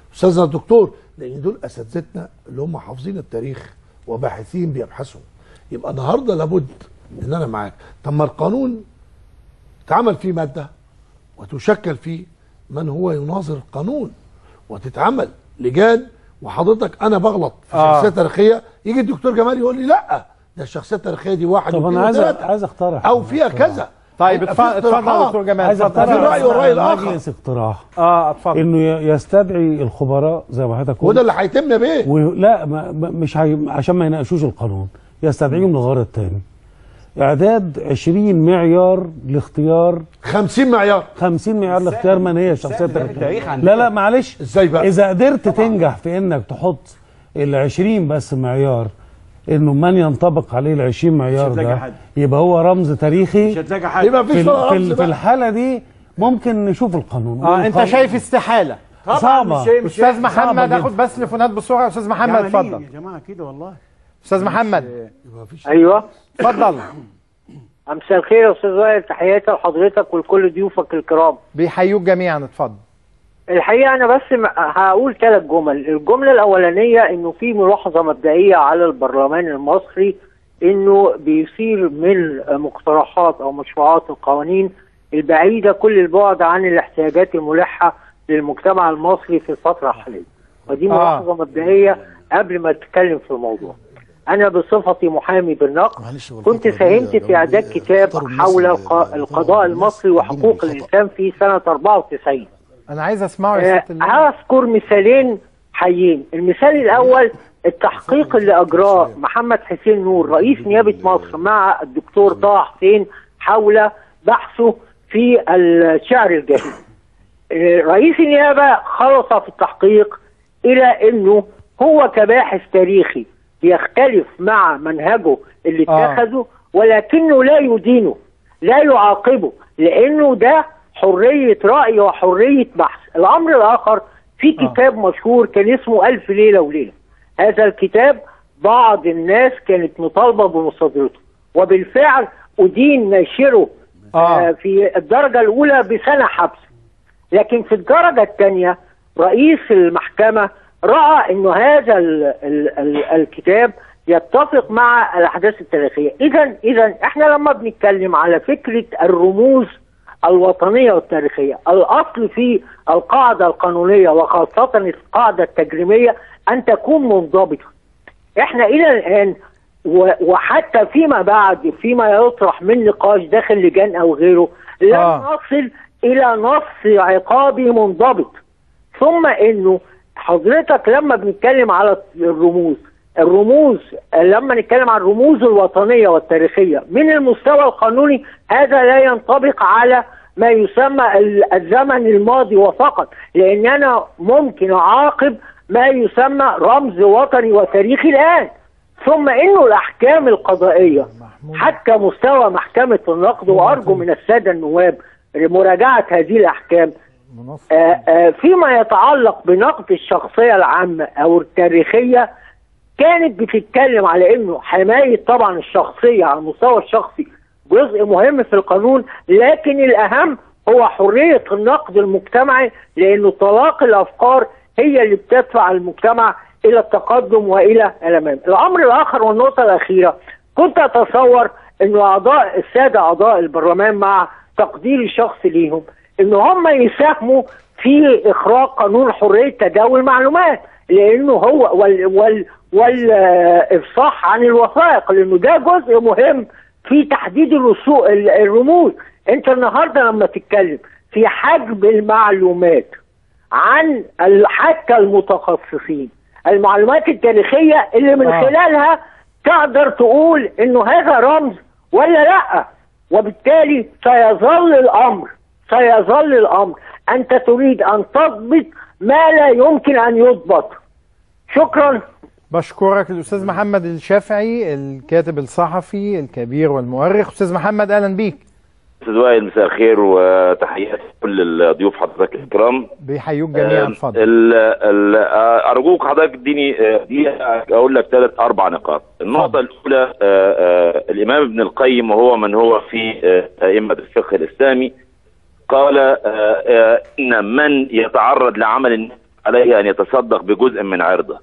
استاذنا الدكتور لان دول اساتذتنا اللي هم حافظين التاريخ وباحثين بيبحثوا يبقى النهارده لابد ان انا معاك طب ما القانون اتعمل فيه ماده وتشكل فيه من هو يناظر القانون وتتعمل لجان وحضرتك انا بغلط في آه. شخصيه تاريخيه يجي الدكتور جمال يقول لي لا ده الشخصيه التاريخيه دي واحد طب واثنين انا عايز وثلاثة. عايز اقترح او فيها كذا طيب يبقى اتف- في اتفضل يا اقتراحات. دكتور جمال عايز اتفضل. اقترح في رأي والرأي على الآخر. مجلس اقتراح اه اتفضل انه ي- يستدعي الخبراء زي ما حضرتك قلت وده اللي هيتم بيه ولا ما ما- مش هي... عشان ما يناقشوش القانون يستدعيهم للغرض الثاني اعداد 20 معيار لاختيار 50 معيار 50 معيار لاختيار من هي الشخصيه التاريخ التاريخيه عندنا. لا لا معلش ازاي بقى اذا قدرت تنجح في انك تحط ال 20 بس معيار انه من ينطبق عليه ال 20 معيار مش هتلاقي ده حد. يبقى هو رمز تاريخي مش هتلاقي حد يبقى في, مفيش ال- ولا في, رمز ال- في بقى. الحاله دي ممكن نشوف القانون اه انت شايف استحاله صعبه استاذ محمد جدا. اخد بس تليفونات بسرعه استاذ محمد اتفضل يا جماعه كده والله استاذ محمد ايوه اتفضل مساء الخير يا استاذ وائل تحياتي لحضرتك ولكل ضيوفك الكرام بيحيوك جميعا اتفضل الحقيقه انا بس م- هقول ثلاث جمل الجمله الاولانيه انه في ملاحظه مبدئيه على البرلمان المصري انه بيصير من مقترحات او مشروعات القوانين البعيده كل البعد عن الاحتياجات الملحه للمجتمع المصري في الفتره الحاليه ودي آه. ملاحظه مبدئيه قبل ما اتكلم في الموضوع انا بصفتي محامي بالنقد معلش هو كنت الفترة ساهمت دي في اعداد لو كتاب اختاروا الناس حول اللي- الق- القضاء المصري وحقوق الانسان في سنه 94 انا عايز اسمعه يا آه، ست الله هذكر مثالين حيين المثال الاول التحقيق اللي اجراه محمد حسين نور رئيس نيابه مصر مع الدكتور طه حسين حول بحثه في الشعر الجاهلي آه، رئيس النيابه خلص في التحقيق الى انه هو كباحث تاريخي بيختلف مع منهجه اللي آه. اتخذه ولكنه لا يدينه لا يعاقبه لانه ده حريه راي وحريه بحث الامر الاخر في آه. كتاب مشهور كان اسمه الف ليله وليله هذا الكتاب بعض الناس كانت مطالبه بمصادرته وبالفعل ادين ناشره آه. آه، في الدرجه الاولى بسنه حبس لكن في الدرجة الثانية رئيس المحكمة رأى أنه هذا ال ال ال الكتاب يتفق مع الأحداث التاريخية إذا إذا إحنا لما بنتكلم على فكرة الرموز الوطنية والتاريخية الأصل في القاعدة القانونية وخاصة القاعدة التجريمية أن تكون منضبطة احنا الى الان و- وحتى فيما بعد فيما يطرح من نقاش داخل لجان او غيره لم آه. نصل الى نص عقابي منضبط ثم انه حضرتك لما بنتكلم على الرموز الرموز لما نتكلم عن الرموز الوطنية والتاريخية من المستوى القانوني هذا لا ينطبق على ما يسمى ال- الزمن الماضي وفقط لان انا ممكن اعاقب ما يسمى رمز وطني وتاريخي الان ثم انه الاحكام القضائيه حتى مستوى محكمه النقد وارجو من الساده النواب مراجعه هذه الاحكام آه، آه، فيما يتعلق بنقد الشخصيه العامه او التاريخيه كانت بتتكلم على انه حمايه طبعا الشخصيه على المستوى الشخصي جزء مهم في القانون لكن الاهم هو حريه النقد المجتمعي لانه طلاق الافكار هي اللي بتدفع المجتمع الى التقدم والى الامام. الامر الاخر والنقطه الاخيره كنت اتصور انه اعضاء الساده اعضاء البرلمان مع تقديري الشخصي ليهم ان هم يساهموا في اخراج قانون حريه تداول المعلومات لانه هو وال وال والافصاح عن الوثائق لانه ده جزء مهم في تحديد الرسو- ال- الرموز انت النهارده لما تتكلم في حجب المعلومات عن ال- حتى المتخصصين المعلومات التاريخيه اللي من آه. خلالها تقدر تقول انه هذا رمز ولا لا وبالتالي سيظل الامر سيظل الامر انت تريد ان تضبط ما لا يمكن ان يضبط شكرا بشكرك الاستاذ محمد الشافعي الكاتب الصحفي الكبير والمؤرخ استاذ محمد اهلا بيك استاذ وائل مساء الخير وتحياتي لكل الضيوف حضرتك الكرام بيحيوك جميعا اتفضل ال ال آه، ارجوك حضرتك اديني آه، دقيقه اقول لك ثلاث اربع نقاط النقطه الاولى آه، آه، الامام ابن القيم وهو من هو في آه، ائمه الفقه الاسلامي قال آه، آه، ان من يتعرض لعمل عليه ان يتصدق بجزء من عرضه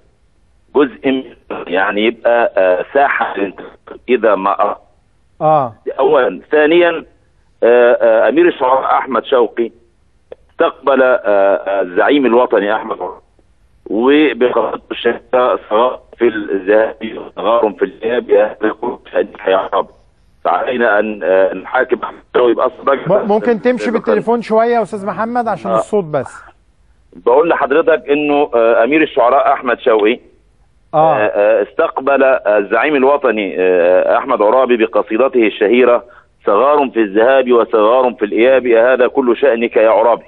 جزء من يعني يبقى آه، ساحه للانتقاد اذا ما أراد. اه اولا ثانيا آه، آه، امير الشعراء احمد شوقي استقبل آه، آه، الزعيم الوطني احمد عمر وبقرارات الشهاده صغار في الذهاب وصغار في الاياب هذا كله شأن يعرب فعلينا ان آه، نحاكم احمد شوقي باصل م- ممكن تمشي بالتليفون شويه يا استاذ محمد عشان آه. الصوت بس بقول لحضرتك انه آه، امير الشعراء احمد شوقي اه آه، آه، استقبل الزعيم الوطني آه، احمد عرابي بقصيدته الشهيره صغار في الذهاب وصغار في الاياب هذا كل شانك يا عرابي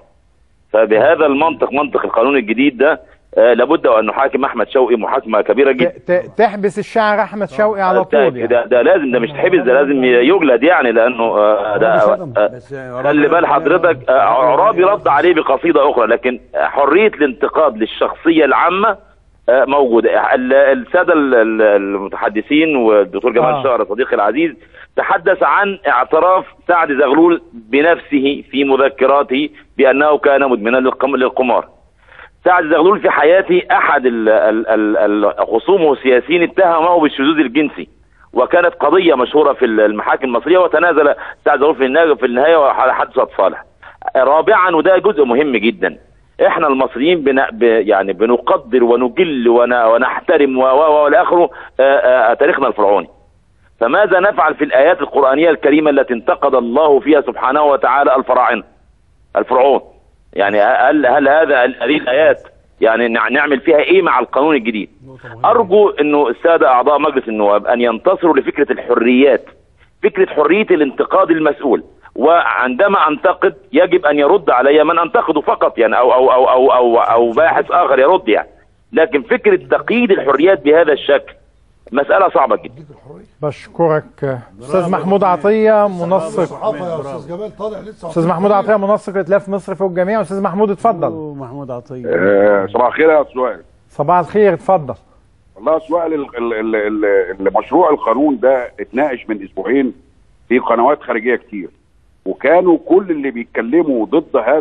فبهذا المنطق منطق القانون الجديد ده آه، لابد وان نحاكم احمد شوقي محاكمه كبيره جدا ت- تحبس الشاعر احمد شوقي على طول يعني ده, ده لازم ده مش تحبس ده لازم يجلد يعني لانه آه، ده آه، خلي بال حضرتك آه، عرابي رد عليه بقصيده اخرى لكن حريه الانتقاد للشخصيه العامه آه، موجوده ال- الساده ال- ال- المتحدثين والدكتور جمال آه. الشهر صديقي العزيز تحدث عن اعتراف سعد زغلول بنفسه في مذكراته بانه كان مدمنا للقم- للقمار سعد زغلول في حياته احد ال- ال- ال- ال- خصومه السياسيين اتهمه بالشذوذ الجنسي وكانت قضيه مشهوره في المحاكم المصريه وتنازل سعد زغلول في النهايه في النهايه وحدثت صالح. رابعا وده جزء مهم جدا احنا المصريين بن... ب... يعني بنقدر ونجل ون... ونحترم و و والى اخره آه، آه، تاريخنا الفرعوني. فماذا نفعل في الايات القرانيه الكريمه التي انتقد الله فيها سبحانه وتعالى الفراعنه؟ الفرعون. يعني هل هل هذا هذه الايات يعني نع- نعمل فيها ايه مع القانون الجديد؟ ارجو انه الساده اعضاء مجلس النواب ان ينتصروا لفكره الحريات فكره حريه الانتقاد المسؤول وعندما انتقد يجب ان يرد علي من انتقده فقط يعني او او او او او, أو باحث اخر يرد يعني لكن فكره تقييد الحريات بهذا الشكل مساله صعبه جدا بشكرك استاذ محمود عطيه منسق الصحافه يا استاذ جمال طالع لسه استاذ محمود عطيه منسق ائتلاف مصر فوق الجميع استاذ محمود اتفضل محمود عطيه آه، صباح الخير يا سؤال صباح الخير اتفضل والله سؤال ال- ال- ال- ال- المشروع القانون ده اتناقش من اسبوعين في قنوات خارجيه كتير وكانوا كل اللي بيتكلموا ضد هذا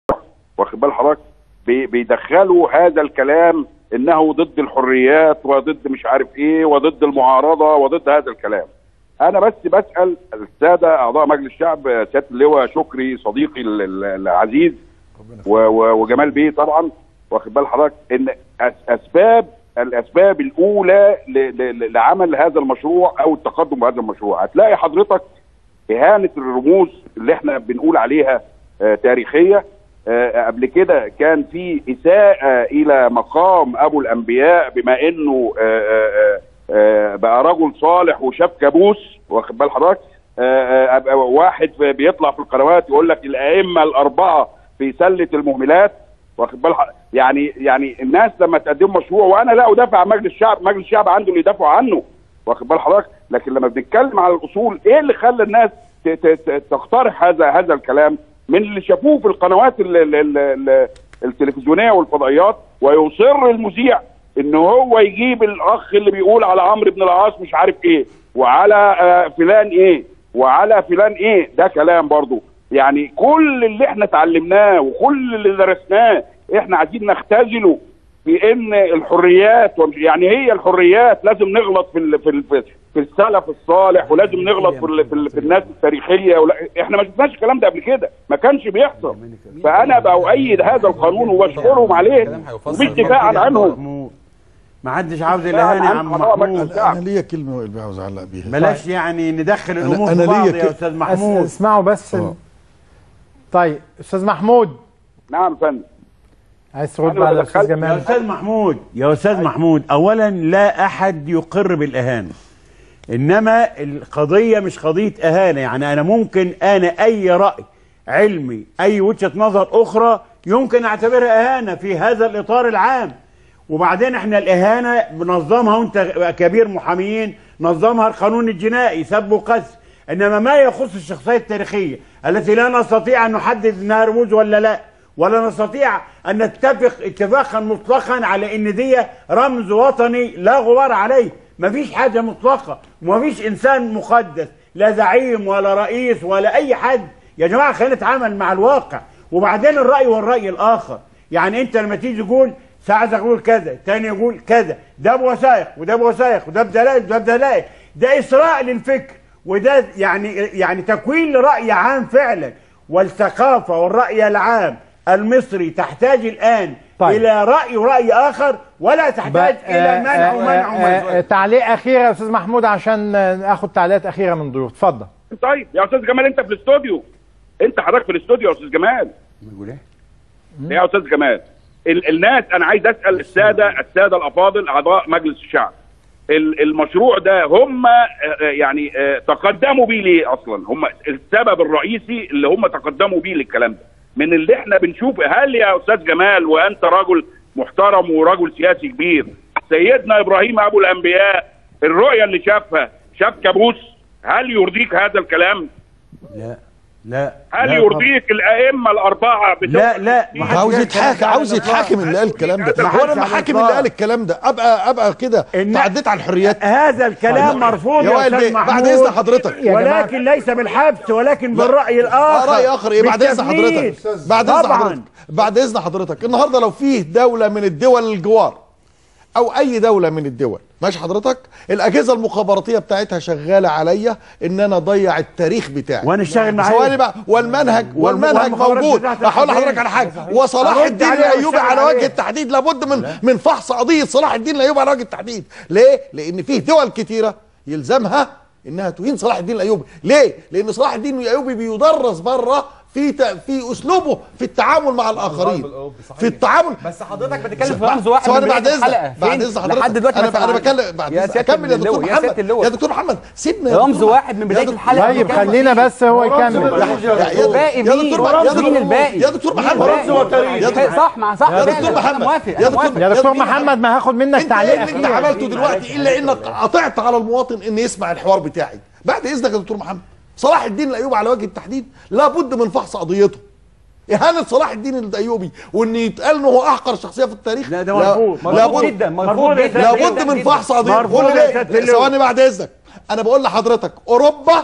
واخد بال حضرتك بي- بيدخلوا هذا الكلام انه ضد الحريات وضد مش عارف ايه وضد المعارضه وضد هذا الكلام انا بس بسال الساده اعضاء مجلس الشعب سياده اللواء شكري صديقي ال- ال- العزيز و- و- وجمال بيه طبعا واخد بال حضرتك ان أس- اسباب الاسباب الاولى ل- ل- لعمل هذا المشروع او التقدم بهذا المشروع هتلاقي حضرتك اهانه الرموز اللي احنا بنقول عليها آه تاريخيه آه قبل كده كان في اساءه الى مقام ابو الانبياء بما انه آه آه آه بقى رجل صالح وشاف كابوس واخد بال حضرتك آه آه أبقى واحد بيطلع في القنوات يقول لك الائمه الاربعه في سله المهملات واخد بال حضرتك؟ يعني يعني الناس لما تقدم مشروع وانا لا ادافع عن مجلس الشعب مجلس الشعب عنده اللي يدافعوا عنه واخد بال حضرتك لكن لما بنتكلم على الاصول ايه اللي خلى الناس ت- ت- ت- تقترح هذا هذا الكلام من اللي شافوه في القنوات ال ال ال ال التلفزيونيه والفضائيات ويصر المذيع ان هو يجيب الاخ اللي بيقول على عمرو بن العاص مش عارف ايه وعلى آه، فلان ايه وعلى فلان ايه ده كلام برضو يعني كل اللي احنا اتعلمناه وكل اللي درسناه احنا عايزين نختزله في ان الحريات ومش- يعني هي الحريات لازم نغلط في ال في ال في السلف الصالح ولازم نغلط في ال في, ال في الناس التاريخيه ولا احنا ما شفناش الكلام ده قبل كده ما كانش بيحصل فانا بأؤيد هذا القانون وبشكرهم عليه ومش دفاعا عنهم ما حدش عاوز الاهانه يا عم محمود انا ليا كلمه اللي عاوز اعلق بيها بلاش يعني ندخل أنا- الامور أنا في بعض ليا يا ك- استاذ أس- محمود اسمعوا بس ال- طيب استاذ محمود نعم فندم عايز ترد أنا على لو الاستاذ دخلت- يا جمال استاذ محمود يا استاذ محمود اولا لا احد يقر بالاهانه انما القضيه مش قضيه اهانه يعني انا ممكن انا اي راي علمي اي وجهه نظر اخرى يمكن اعتبرها اهانه في هذا الاطار العام وبعدين احنا الاهانه بنظمها وانت كبير محاميين نظمها القانون الجنائي سب وقذف انما ما يخص الشخصيه التاريخيه التي لا نستطيع ان نحدد انها رموز ولا لا ولا نستطيع ان نتفق اتفاقا مطلقا على ان دي رمز وطني لا غبار عليه مفيش حاجه مطلقه ومفيش انسان مقدس لا زعيم ولا رئيس ولا اي حد يا جماعه خلينا نتعامل مع الواقع وبعدين الراي والراي الاخر يعني انت لما تيجي تقول ساعة يقول كذا تاني يقول كذا ده بوثائق وده بوثائق وده بدلائل وده بدلائل ده اسراء للفكر وده يعني يعني تكوين لراي عام فعلا والثقافه والراي العام المصري تحتاج الان طيب. الى راي وراي اخر ولا تحتاج الى منع ومنع ومنع تعليق اخير يا استاذ محمود عشان آه، اخد تعليقات اخيره من ضيوف اتفضل طيب يا استاذ جمال انت في الاستوديو انت حضرتك في الاستوديو يا استاذ جمال بيقول ايه؟ يا استاذ جمال ال- الناس انا عايز اسال الساده الساده الافاضل اعضاء مجلس الشعب ال- المشروع ده هم آه، آه، يعني آه، تقدموا بيه ليه اصلا هم السبب الرئيسي اللي هم تقدموا بيه للكلام ده من اللي احنا بنشوف هل يا استاذ جمال وانت رجل محترم ورجل سياسي كبير سيدنا ابراهيم ابو الانبياء الرؤيه اللي شافها شاف كابوس هل يرضيك هذا الكلام لا لا هل لا يرضيك الائمه الاربعه بتوع لا لا ما حدش عاوز قال يتحاكم الكلام ده عاوز على يتحاكم اللي قال الكلام ده ما هو انا حدش على محاكم اللي الإطلاق. قال الكلام ده ابقى ابقى كده تعديت على الحريات هذا الكلام مرفوض يا يا وائل استاذ بيه، بعد محمود اذن حضرتك ولكن ليس بالحبس ولكن بالراي الاخر آه، راي اخر ايه بعد اذن بالتفنيد. حضرتك بعد اذن طبعاً. حضرتك بعد اذن حضرتك النهارده لو فيه دوله من الدول الجوار او اي دوله من الدول ماشي حضرتك الاجهزه المخابراتيه بتاعتها شغاله عليا ان انا اضيع التاريخ بتاعي وأنا أشتغل معايا. ثواني بقى والمنهج والمنهج والمخابرات موجود بتاعتك هقول لحضرتك فين؟ على حاجه صحيح. وصلاح أرد الدين عليها الايوبي وأشتغل على وجه عليها. التحديد لابد من من فحص قضيه صلاح الدين الايوبي على وجه التحديد ليه لان فيه دول كتيره يلزمها انها تهين صلاح الدين الايوبي ليه لان صلاح الدين الايوبي بيدرس بره في ت... في اسلوبه في التعامل مع الاخرين في التعامل بس حضرتك بتتكلم في رمز واحد ثواني من بعد بداية اذنك الحلقة. بعد فين؟ اذن حضرتك لحد دلوقتي ما انا انا سمعناش. بكلم بعد يا اذنك سيادة اكمل يا دكتور اللواء، يا محمد سيادة اللواء. يا دكتور محمد سيبنا يا رمز دكتور واحد من يا بداية دكتور- الحلقة. طيب خلينا بس هو يكمل يا الباقي يا مين؟ دكتور ورمز يا دكتور مين الباقي؟ يا دكتور مين محمد الباقي؟ يا دكتور صح مع صح يا فعلا. دكتور أنا محمد موافق يا أنا دكتور موافق. يا دكتور مين محمد ما هاخد منك انت تعليق ايه اللي انت اخير عملته دلوقتي الا انك قطعت على المواطن ان يسمع الحوار بتاعي بعد اذنك يا دكتور محمد صلاح الدين الايوبي على وجه التحديد لابد من فحص قضيته اهانه صلاح الدين الايوبي وان يتقال انه هو احقر شخصيه في التاريخ لا ده مرفوض مرفوض جدا مرفوض يا جدا سيادة لابد جدا من جدا. فحص قضيه مرفوض قول يا لي سيادة ليه اللواء. ثواني بعد اذنك انا بقول لحضرتك اوروبا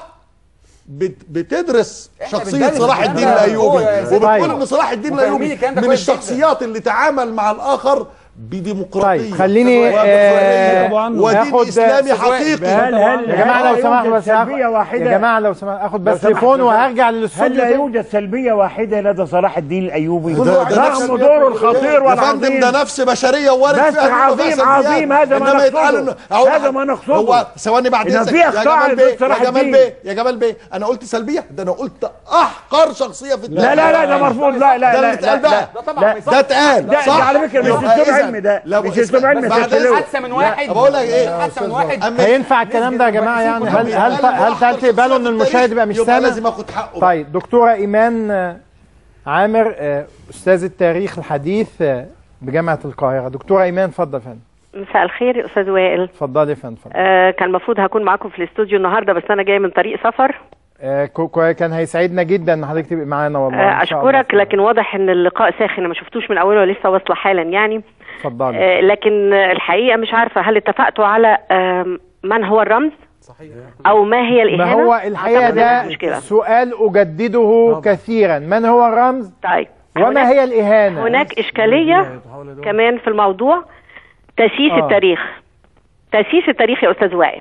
بت- بتدرس شخصيه بندرس صلاح الكلام الدين ده. الايوبي هو يا سيدي. وبتقول طيب. ان صلاح الدين وفاهمين الايوبي الكلام ده من كويس جدا. الشخصيات اللي تعامل مع الاخر بديمقراطيه طيب خليني آه، ودين آخد- اسلامي حقيقي هل هل يا جماعه لو هل سمحت يوجد بس سلبية هاخد- واحدة يا جماعه لو سمحت اخد بس لو سمحت تليفون يا وهرجع هل للاستوديو لا تاني. يوجد سلبية واحدة لدى صلاح الدين الأيوبي ده- ده نفس- رغم دوره الخطير يا فندم والعظيم ده نفس بشريه وارد بس فيها إنه عظيم- فيها عظيم، سلبيات. هذا ما إنما يتقال نقصده. إنه- أقول هذا لحضرتك، ما نقصده. هو ثواني بعد إن اذنك في يا أخطاء جمال عند بيه صلاح يا جمال الدين. بيه يا جمال بيه انا قلت سلبيه ده انا قلت احقر شخصيه في التاريخ لا لا لا ده مرفوض لا لا ده لا اللي اتقال لا بقى ده طبعا ما ده اتقال ده- ده صح على فكرة مش يبقى أسلوب إذن علمي ده. لو مش اسمع- أسلوب علمي، بعد ده إذنك- حادثة من واحد بقول لك ايه حادثة من واحد أما- هينفع الكلام ده يا جماعه يعني هل هل هل, هل تقبلوا ان المشاهد يبقى مش سامع لازم اخد حقه طيب دكتوره ايمان آه، عامر آه، استاذ التاريخ الحديث آه، بجامعه القاهره دكتوره ايمان اتفضل يا فندم مساء الخير يا استاذ وائل اتفضلي يا فندم اتفضلي. آه كان المفروض هكون معاكم في الاستوديو النهارده بس انا جايه من طريق سفر آه، كو- كو- كان هيسعدنا جدا ان حضرتك تبقي معانا والله آه إن شاء الله. اشكرك لكن واضح ان اللقاء ساخن أنا ما شفتوش من اوله لسه واصله حالا يعني اتفضلي آه لكن آه، الحقيقه مش عارفه هل اتفقتوا على آه من هو الرمز صحيح او ما هي ما الاهانه هو الحقيقه أعتقد إنها ده مشكله سؤال اجدده كثيرا من هو الرمز طيب وما هناك- هي الاهانه هناك اشكاليه كمان في الموضوع تاسيس آه. التاريخ تاسيس التاريخ يا استاذ وائل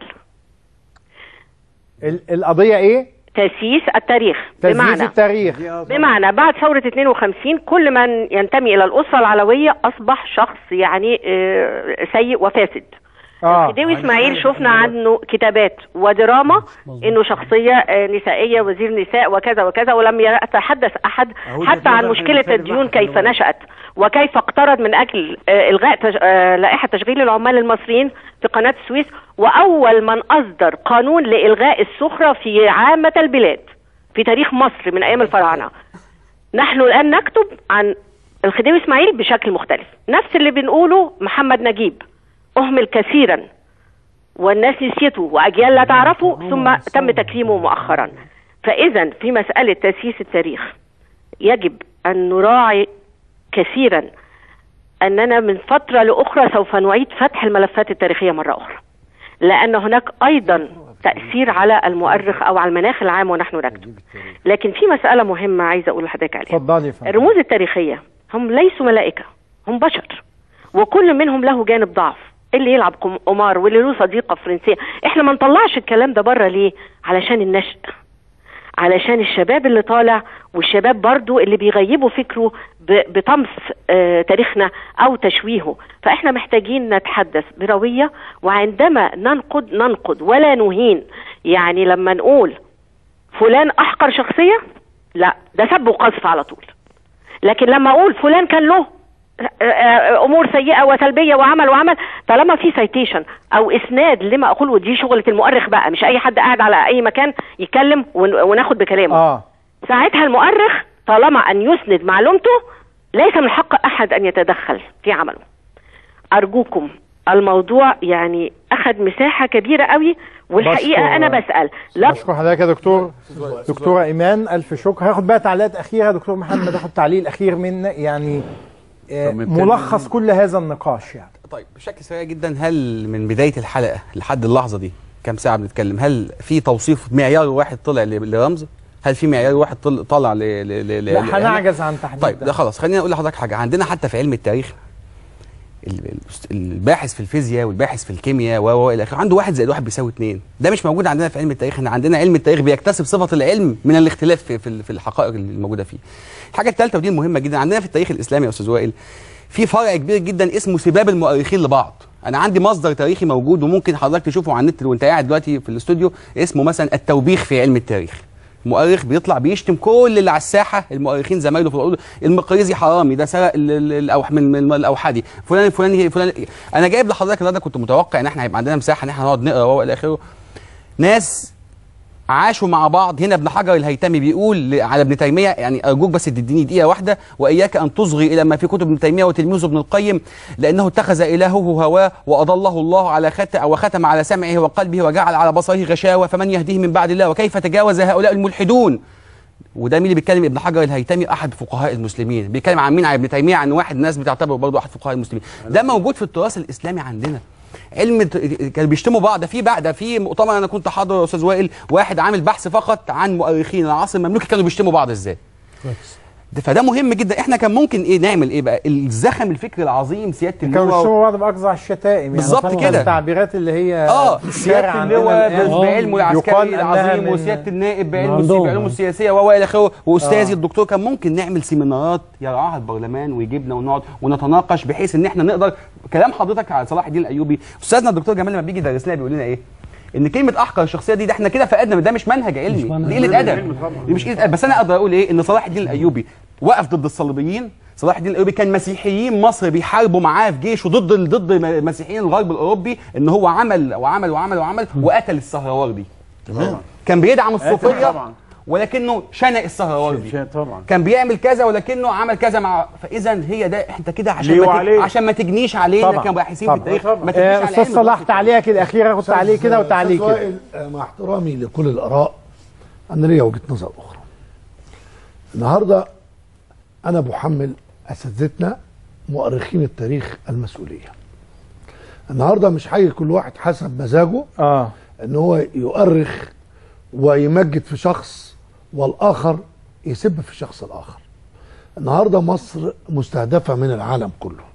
ال- القضيه ايه تاسيس التاريخ تزييف بمعنى التاريخ بمعنى بعد ثورة 52 كل من ينتمي إلى الأسرة العلوية أصبح شخص يعني آه، سيء وفاسد اه خديوي إسماعيل شفنا عنه كتابات ودراما إنه شخصية آه، نسائية وزير نساء وكذا وكذا ولم يتحدث أحد حتى عن مشكلة الديون كيف نشأت وكيف اقترض من أجل آه، إلغاء تج- آه، لائحة تشغيل العمال المصريين في قناة السويس وأول من أصدر قانون لإلغاء السخرة في عامة البلاد في تاريخ مصر من أيام الفراعنة نحن الآن نكتب عن الخديوي إسماعيل بشكل مختلف نفس اللي بنقوله محمد نجيب أهمل كثيرا والناس نسيته وأجيال لا تعرفه ثم تم تكريمه مؤخرا فإذا في مسألة تأسيس التاريخ يجب أن نراعي كثيرا أننا من فترة لأخرى سوف نعيد فتح الملفات التاريخية مرة أخرى لأن هناك أيضا تأثير على المؤرخ أو على المناخ العام ونحن نكتب لكن في مسألة مهمة عايزة أقول لحضرتك عليها اتفضلي يا فندم الرموز التاريخية هم ليسوا ملائكة هم بشر وكل منهم له جانب ضعف اللي يلعب قم- قمار واللي له صديقة فرنسية احنا ما نطلعش الكلام ده بره ليه علشان النشء علشان الشباب اللي طالع والشباب برضو اللي بيغيبوا فكره ب- بطمس آه، تاريخنا او تشويهه فاحنا محتاجين نتحدث بروية وعندما ننقد ننقد ولا نهين يعني لما نقول فلان احقر شخصية لا ده سب وقذف على طول لكن لما اقول فلان كان له آه، آه، امور سيئه وسلبيه وعمل وعمل طالما في سيتيشن او اسناد لما اقوله ودي شغله المؤرخ بقى مش اي حد قاعد على اي مكان يتكلم ون- وناخد بكلامه اه ساعتها المؤرخ طالما ان يسند معلومته ليس من حق احد ان يتدخل في عمله ارجوكم الموضوع يعني اخذ مساحه كبيره قوي والحقيقه بشكر- انا بسال لا بشكر حضرتك يا دكتور دكتوره ايمان الف شكر هاخد بقى تعليقات اخيره دكتور محمد هاخد تعليق اخير من يعني آه، ملخص كل هذا النقاش يعني طيب بشكل سريع جدا هل من بدايه الحلقه لحد اللحظه دي كام ساعه بنتكلم هل في توصيف معيار واحد طلع ل- لرمز هل في معيار واحد طل- طلع ل ل ل لا ل- هنعجز عن تحديد طيب ده. ده خلاص خليني اقول لحضرتك حاجه عندنا حتى في علم التاريخ ال- ال- الباحث في الفيزياء والباحث في الكيمياء و و الى اخره عنده واحد زائد واحد بيساوي اثنين ده مش موجود عندنا في علم التاريخ احنا عندنا علم التاريخ بيكتسب صفه العلم من الاختلاف في في, في الحقائق الموجوده فيه الحاجه الثالثه ودي المهمه جدا عندنا في التاريخ الاسلامي يا استاذ وائل في فرع كبير جدا اسمه سباب المؤرخين لبعض انا عندي مصدر تاريخي موجود وممكن حضرتك تشوفه على النت وانت قاعد دلوقتي في الاستوديو اسمه مثلا التوبيخ في علم التاريخ مؤرخ بيطلع بيشتم كل اللي على الساحه المؤرخين زمايله في العروض المقريزي حرامي ده سرق ال- ال- الأوح من من الاوحدي فلان فلان فلان انا جايب لحضرتك النهارده كنت متوقع ان احنا هيبقى عندنا مساحه ان احنا نقعد نقرا والى اخره ناس عاشوا مع بعض هنا ابن حجر الهيتمي بيقول ل- على ابن تيميه يعني ارجوك بس تديني دقيقه واحده واياك ان تصغي الى ما في كتب ابن تيميه وتلميذه ابن القيم لانه اتخذ الهه هواه واضله الله على خت وختم على سمعه وقلبه وجعل على بصره غشاوه فمن يهديه من بعد الله وكيف تجاوز هؤلاء الملحدون وده مين اللي بيتكلم ابن حجر الهيتمي احد فقهاء المسلمين بيتكلم عن مين عن ابن تيميه عن واحد الناس بتعتبره برضه احد فقهاء المسلمين ده موجود في التراث الاسلامي عندنا علم ت- كانوا بيشتموا بعض ده في بقى ده في مؤتمر انا كنت حاضر يا استاذ وائل واحد عامل بحث فقط عن مؤرخين العصر المملوكي كانوا بيشتموا بعض ازاي ده- فده مهم جدا احنا كان ممكن ايه نعمل ايه بقى الزخم الفكري العظيم سياده كانوا اللواء بيشتموا بعض باقصى الشتائم يعني بالظبط طبعاً كده. التعبيرات اللي هي اه في الشارع سياده عندنا اللواء الآن ب- بعلمه العسكري يقال أنها العظيم من- وسياده النائب بعلمه عندهم. بعلومه السياسيه و الى اخره واستاذي آه. الدكتور كان ممكن نعمل سيمينارات يرعاها البرلمان ويجيبنا ونقعد ونتناقش بحيث ان احنا نقدر كلام حضرتك على صلاح الدين الايوبي استاذنا الدكتور جمال لما بيجي يدرس لنا بيقول لنا ايه ان كلمه احقر الشخصيه دي ده احنا كده فقدنا ده مش منهج علمي دي قله ادب دي مش قله ادب بس انا اقدر اقول ايه ان صلاح الدين الايوبي وقف ضد الصليبيين صلاح الدين الايوبي كان مسيحيين مصر بيحاربوا معاه في جيشه ضد ضد مسيحيين الغرب الاوروبي ان هو عمل وعمل وعمل وعمل وقتل السهروردي تمام كان بيدعم الصوفيه طبعا ولكنه شنق السهروردي طبعا كان بيعمل كذا ولكنه عمل كذا مع فاذا هي ده انت كده عشان ليه ما تج... وعليه؟ عشان ما تجنيش علينا طبعا. كباحثين في طبعا. التاريخ ما تجنيش آه، على استاذ علم صلاح تعليقك الاخير اخد تعليق كده وتعليق أستاذ كده وائل، آه، مع احترامي لكل الاراء انا ليا وجهه نظر اخرى النهارده انا بحمل اساتذتنا مؤرخين التاريخ المسؤوليه النهارده مش هيجي كل واحد حسب مزاجه اه ان هو يؤرخ ويمجد في شخص والاخر يسب في الشخص الاخر النهارده مصر مستهدفه من العالم كله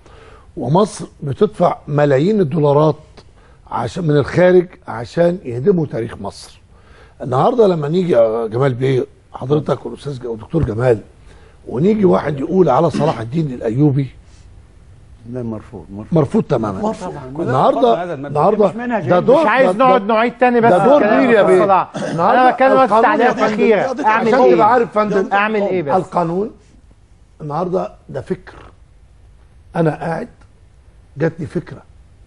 ومصر بتدفع ملايين الدولارات عشان من الخارج عشان يهدموا تاريخ مصر النهارده لما نيجي يا جمال بيه حضرتك والاستاذ ج- والدكتور جمال ونيجي واحد يقول على صلاح الدين الايوبي لا مرفوض مرفوض مرفوض تماما مرفوض. النهارده النهارده مش منهج ده علمي. دور مش عايز ده- نقعد ده- نعيد تاني بس ده دور الكلام كبير يا أستاذ بيه صلاح. النهارده انا بتكلم بس القانون يا تعليقات فندم، اخيره اعمل عشان ايه تبقى عارف فندم اعمل ايه بس القانون النهارده ده فكر انا قاعد جاتني فكره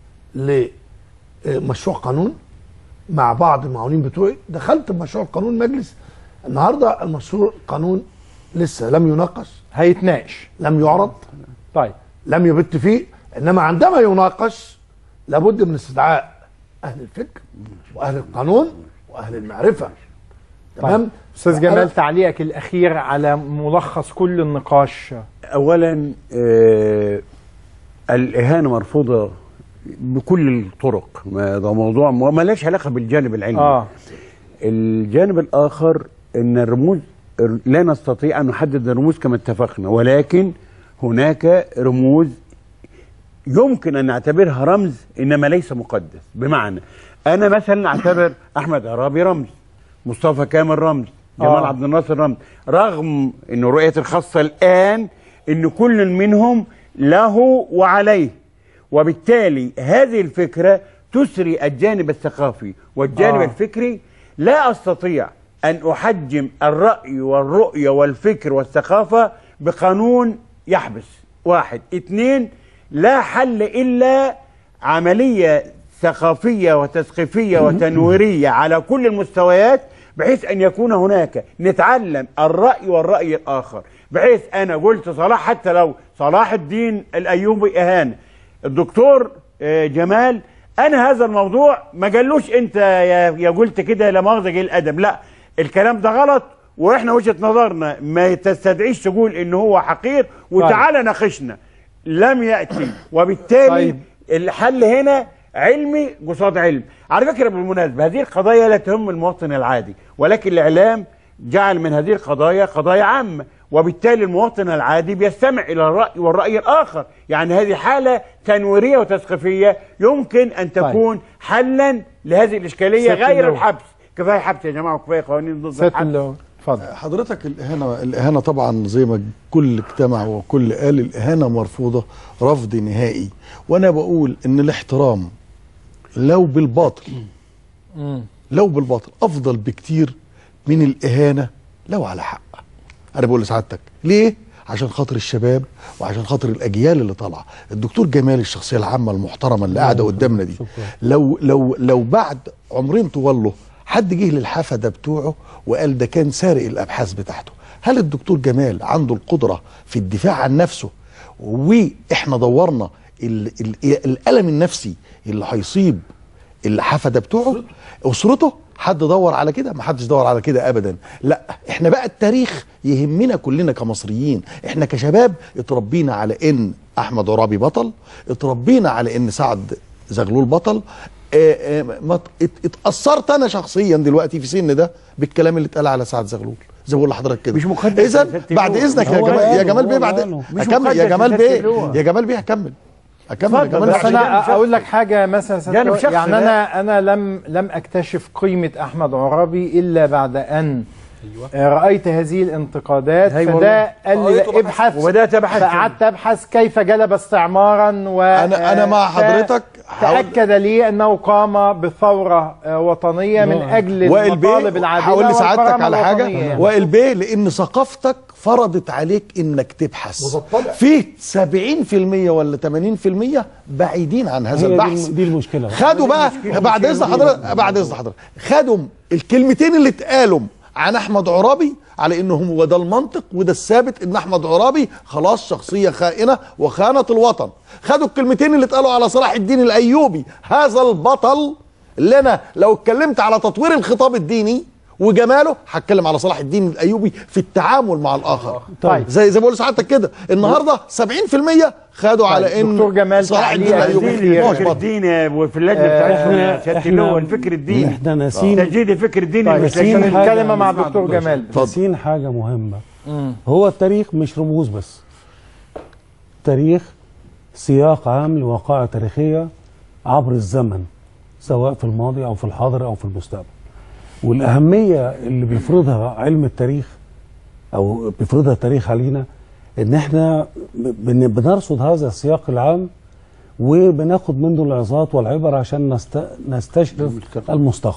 لمشروع قانون مع بعض المعاونين بتوعي دخلت بمشروع قانون مجلس النهارده المشروع قانون لسه لم يناقش هيتناقش لم يعرض طيب لم يبت فيه انما عندما يناقش لابد من استدعاء اهل الفكر واهل القانون واهل المعرفه تمام طيب. استاذ جمال تعليقك الاخير على ملخص كل النقاش اولا آه الاهانه مرفوضه بكل الطرق ما ده موضوع ما لهاش علاقه بالجانب العلمي اه الجانب الاخر ان الرموز لا نستطيع ان نحدد الرموز كما اتفقنا ولكن هناك رموز يمكن ان نعتبرها رمز انما ليس مقدس بمعنى انا مثلا اعتبر احمد عرابي رمز مصطفى كامل رمز جمال آه. عبد الناصر رمز رغم انه رؤيتي الخاصه الان ان كل منهم له وعليه وبالتالي هذه الفكره تسري الجانب الثقافي والجانب آه. آه. الفكري لا استطيع ان احجم الراي والرؤيه والفكر والثقافه بقانون يحبس واحد اثنين لا حل الا عمليه ثقافيه وتثقيفيه وتنويريه على كل المستويات بحيث ان يكون هناك نتعلم الراي والراي الاخر بحيث انا قلت صلاح حتى لو صلاح الدين الايوبي اهانه الدكتور آه، جمال انا هذا الموضوع ما قالوش انت يا يا قلت كده لا مؤاخذه جه الادب لا الكلام ده غلط واحنا وجهه نظرنا ما تستدعيش تقول ان هو حقير وتعالى ناقشنا لم ياتي وبالتالي طيب. الحل هنا علمي قصاد علم على فكره بالمناسبه هذه القضايا لا تهم المواطن العادي ولكن الاعلام جعل من هذه القضايا قضايا عامه وبالتالي المواطن العادي بيستمع الى الراي والراي الاخر يعني هذه حاله تنويريه وتثقيفيه يمكن ان تكون حلا لهذه الاشكاليه سيادة غير اللواء. الحبس كفايه حبس يا جماعه وكفايه قوانين ضد سياده الحبس اللواء اتفضل حضرتك الإهانة الإهانة طبعا زي ما كل اجتمع وكل قال الإهانة مرفوضة رفض نهائي وأنا بقول إن الاحترام لو بالباطل لو بالباطل أفضل بكتير من الإهانة لو على حق أنا بقول لسعادتك ليه؟ عشان خاطر الشباب وعشان خاطر الأجيال اللي طالعة الدكتور جمال الشخصية العامة المحترمة اللي قاعدة قدامنا دي لو لو لو بعد عمرين طوال له حد جه للحفده بتوعه وقال ده كان سارق الابحاث بتاعته هل الدكتور جمال عنده القدره في الدفاع عن نفسه واحنا دورنا ال ال الالم النفسي اللي هيصيب الحفده بتوعه اسرته حد دور على كده ما حدش دور على كده ابدا لا احنا بقى التاريخ يهمنا كلنا كمصريين احنا كشباب اتربينا على ان احمد عرابي بطل اتربينا على ان سعد زغلول بطل آه، آه، ما ت- ات- اتاثرت انا شخصيا دلوقتي في سن ده بالكلام اللي اتقال على سعد زغلول زي ما بقول لحضرتك كده مش مقدس اذا يا ست بعد اللواء. اذنك يا هو جمال يا قاله، جمال بيه هو بعد قاله. مش اكمل مقدس يا يا جمال ست بيه اللواء. يا جمال بيه هكمل اكمل يا اتفضل، جمال بس بس انا اقول لك حاجه مثلا جانب سيادة شخصي يعني ده. انا انا لم لم اكتشف قيمه احمد عرابي الا بعد ان آه، رايت هذه الانتقادات أيوة فده والله. قال لي قريت لا، ابحث وبدأت أبحث فقعدت ابحث كيف جلب استعمارا و أنا- أنا مع آه، حضرتك. هقول- تاكد لي انه قام بثوره آه، وطنيه من اجل وائل بيه المطالب العادله هقول لسعادتك والكرامة على حاجه الوطنية يعني. وائل بيه لان ثقافتك فرضت عليك انك تبحث في 70% ولا 80% بعيدين عن هذا هي دي البحث الم- دي المشكله خدوا بقى بعد اذن حضرتك بعد اذن حضرتك خدوا الكلمتين اللي اتقالوا عن احمد عرابي على انه هو ده المنطق وده الثابت ان احمد عرابي خلاص شخصيه خائنه وخانت الوطن خدوا الكلمتين اللي اتقالوا على صلاح الدين الايوبي هذا البطل اللي انا لو اتكلمت على تطوير الخطاب الديني وجماله هتكلم على صلاح الدين الايوبي في التعامل مع الاخر طيب. زي زي ما بقول لسعادتك كده النهارده 70% خدوا على ان دكتور جمال صلاح الدين تعليق الايوبي الدين هو الفكر بطل. الديني وفي اللجنه آه، بتاعتنا يا إحنا- سياده إحنا- اللواء الفكر الديني احنا ناسين تجديد الفكر الديني طيب مش عشان لجنة- الكلمه مع الدكتور جمال ناسين حاجه مهمه هو التاريخ مش رموز بس تاريخ سياق عام لوقائع تاريخيه عبر الزمن سواء في الماضي او في الحاضر او في المستقبل والاهميه اللي بيفرضها علم التاريخ او بيفرضها التاريخ علينا ان احنا بن- بنرصد هذا السياق العام وبناخد منه العظات والعبر عشان نست... نستشرف المستقبل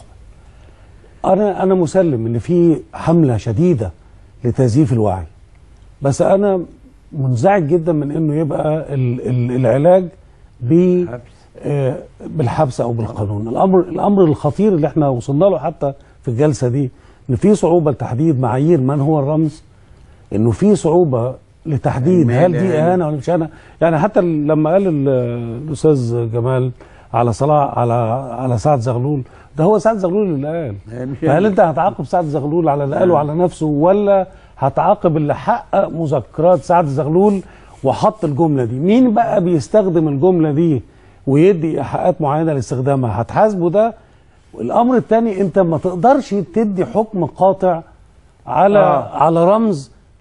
انا انا مسلم ان في حمله شديده لتزييف الوعي بس انا منزعج جدا من انه يبقى ال ال العلاج ب آه، بالحبس او بالقانون الامر الامر الخطير اللي احنا وصلنا له حتى في الجلسه دي ان في صعوبه لتحديد معايير من هو الرمز انه في صعوبه لتحديد هل دي اهانه ولا مش اهانه يعني حتى لما قال ال- الاستاذ جمال على صلاح على على سعد زغلول ده هو سعد زغلول اللي قال فهل انت هتعاقب سعد زغلول على اللي قاله على نفسه ولا هتعاقب اللي حقق مذكرات سعد زغلول وحط الجمله دي مين بقى بيستخدم الجمله دي ويدي ايحاءات معينه لاستخدامها هتحاسبه ده الامر الثاني انت ما تقدرش تدي حكم قاطع على آه. آه. على رمز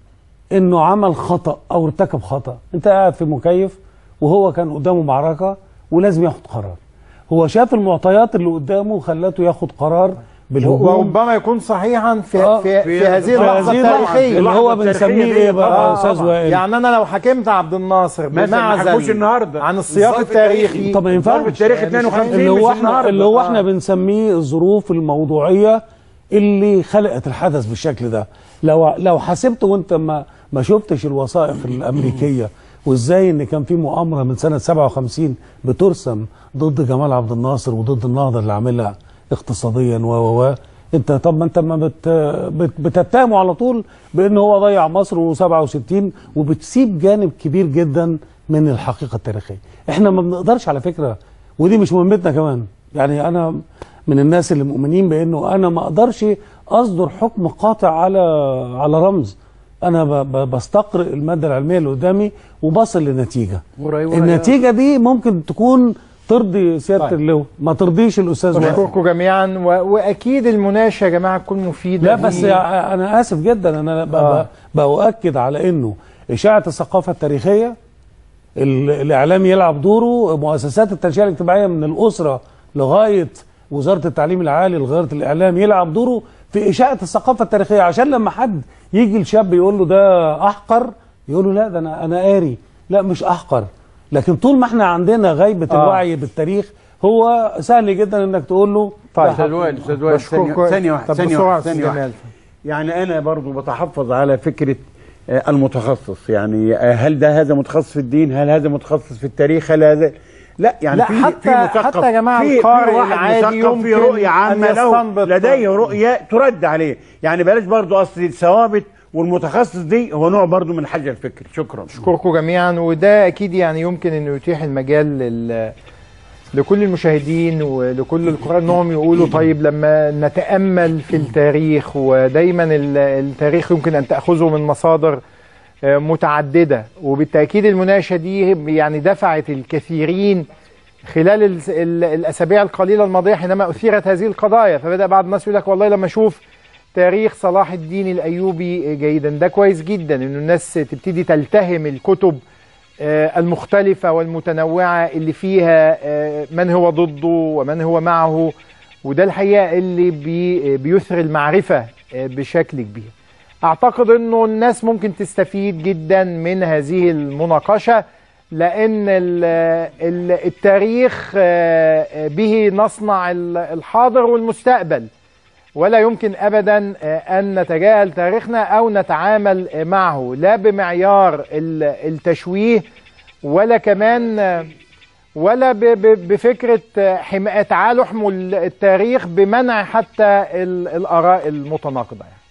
انه عمل خطا او ارتكب خطا انت قاعد في مكيف وهو كان قدامه معركه ولازم ياخد قرار هو شاف المعطيات اللي قدامه خلته ياخد قرار بالهجوم وربما يكون صحيحا في آه، في, في- في هذه في اللحظه هذه التاريخيه اللي هو بنسميه ايه بقى يا استاذ وائل يعني انا لو حكمت عبد الناصر مثلا ما حكموش بمعزل النهارده عن السياق الظرف التاريخي طب ما ينفعش التاريخ 52 اللي مش هو احنا النهاردة. اللي هو احنا آه. بنسميه الظروف الموضوعيه اللي خلقت الحدث بالشكل ده لو لو حسبت وانت ما ما شفتش الوثائق الامريكيه وازاي ان كان في مؤامره من سنه 57 بترسم ضد جمال عبد الناصر وضد النهضه اللي عاملها اقتصاديا و و و انت طب ما انت ما بت بت بتتهمه على طول بان هو ضيع مصر و67 وبتسيب جانب كبير جدا من الحقيقه التاريخيه احنا ما بنقدرش على فكره ودي مش مهمتنا كمان يعني انا من الناس اللي مؤمنين بانه انا ما اقدرش اصدر حكم قاطع على على رمز انا ب- ب- بستقرئ الماده العلميه اللي قدامي وبصل لنتيجه ورأي- ورأي- النتيجه دي ممكن تكون ترضي سياده طيب. اللواء ما ترضيش الاستاذ وائل بشكركم جميعا و... واكيد المناقشه يا جماعه تكون مفيده لا بس ليه؟ انا اسف جدا انا ب- آه. ب- باؤكد على انه اشاعه الثقافه التاريخيه ال- الاعلام يلعب دوره مؤسسات التنشئه الاجتماعيه من الاسره لغايه وزاره التعليم العالي لغايه الاعلام يلعب دوره في اشاعه الثقافه التاريخيه عشان لما حد يجي الشاب يقول له ده احقر يقول له لا ده انا انا قاري لا مش احقر لكن طول ما احنا عندنا غيبه آه. الوعي بالتاريخ هو سهل جدا انك تقول له طيب. ده استاذ وائل استاذ وائل بشكركم. ثانية- ثانية واحدة طب ثانية بسرعة واحدة أستاذ ثانية جمال. واحدة يعني أنا برضو بتحفظ على فكرة آه، المتخصص يعني آه، هل ده هذا متخصص في الدين هل هذا متخصص في التاريخ هل هذا لا يعني لا، في حتى- في مثقف حتى يا جماعة في- في القارئ واحد العادي مثقف في يمكن رؤية عامة أن له يستنبط. لديه رؤية ترد عليه يعني بلاش برضو أصل الثوابت والمتخصص دي هو نوع برضو من حجر الفكر شكرا اشكركم جميعا وده اكيد يعني يمكن انه يتيح المجال لل لكل المشاهدين ولكل القراء انهم يقولوا طيب لما نتامل في التاريخ ودايما ال- التاريخ يمكن ان تاخذه من مصادر آه، متعدده وبالتاكيد المناقشه دي يعني دفعت الكثيرين خلال ال- ال- الاسابيع القليله الماضيه حينما اثيرت هذه القضايا فبدا بعض الناس يقول لك والله لما اشوف تاريخ صلاح الدين الايوبي جيدا ده كويس جدا انه الناس تبتدي تلتهم الكتب آه، المختلفة والمتنوعة اللي فيها آه، من هو ضده ومن هو معه وده الحقيقة اللي بي بيثري المعرفة آه، بشكل كبير أعتقد أنه الناس ممكن تستفيد جدا من هذه المناقشة لأن ال- ال- التاريخ آه، به نصنع ال- الحاضر والمستقبل ولا يمكن ابدا آه، ان نتجاهل تاريخنا او نتعامل آه، معه لا بمعيار ال- التشويه ولا كمان آه، ولا ب- ب- بفكره آه، حما- تعالوا احموا التاريخ بمنع حتى ال- الاراء المتناقضه يعني.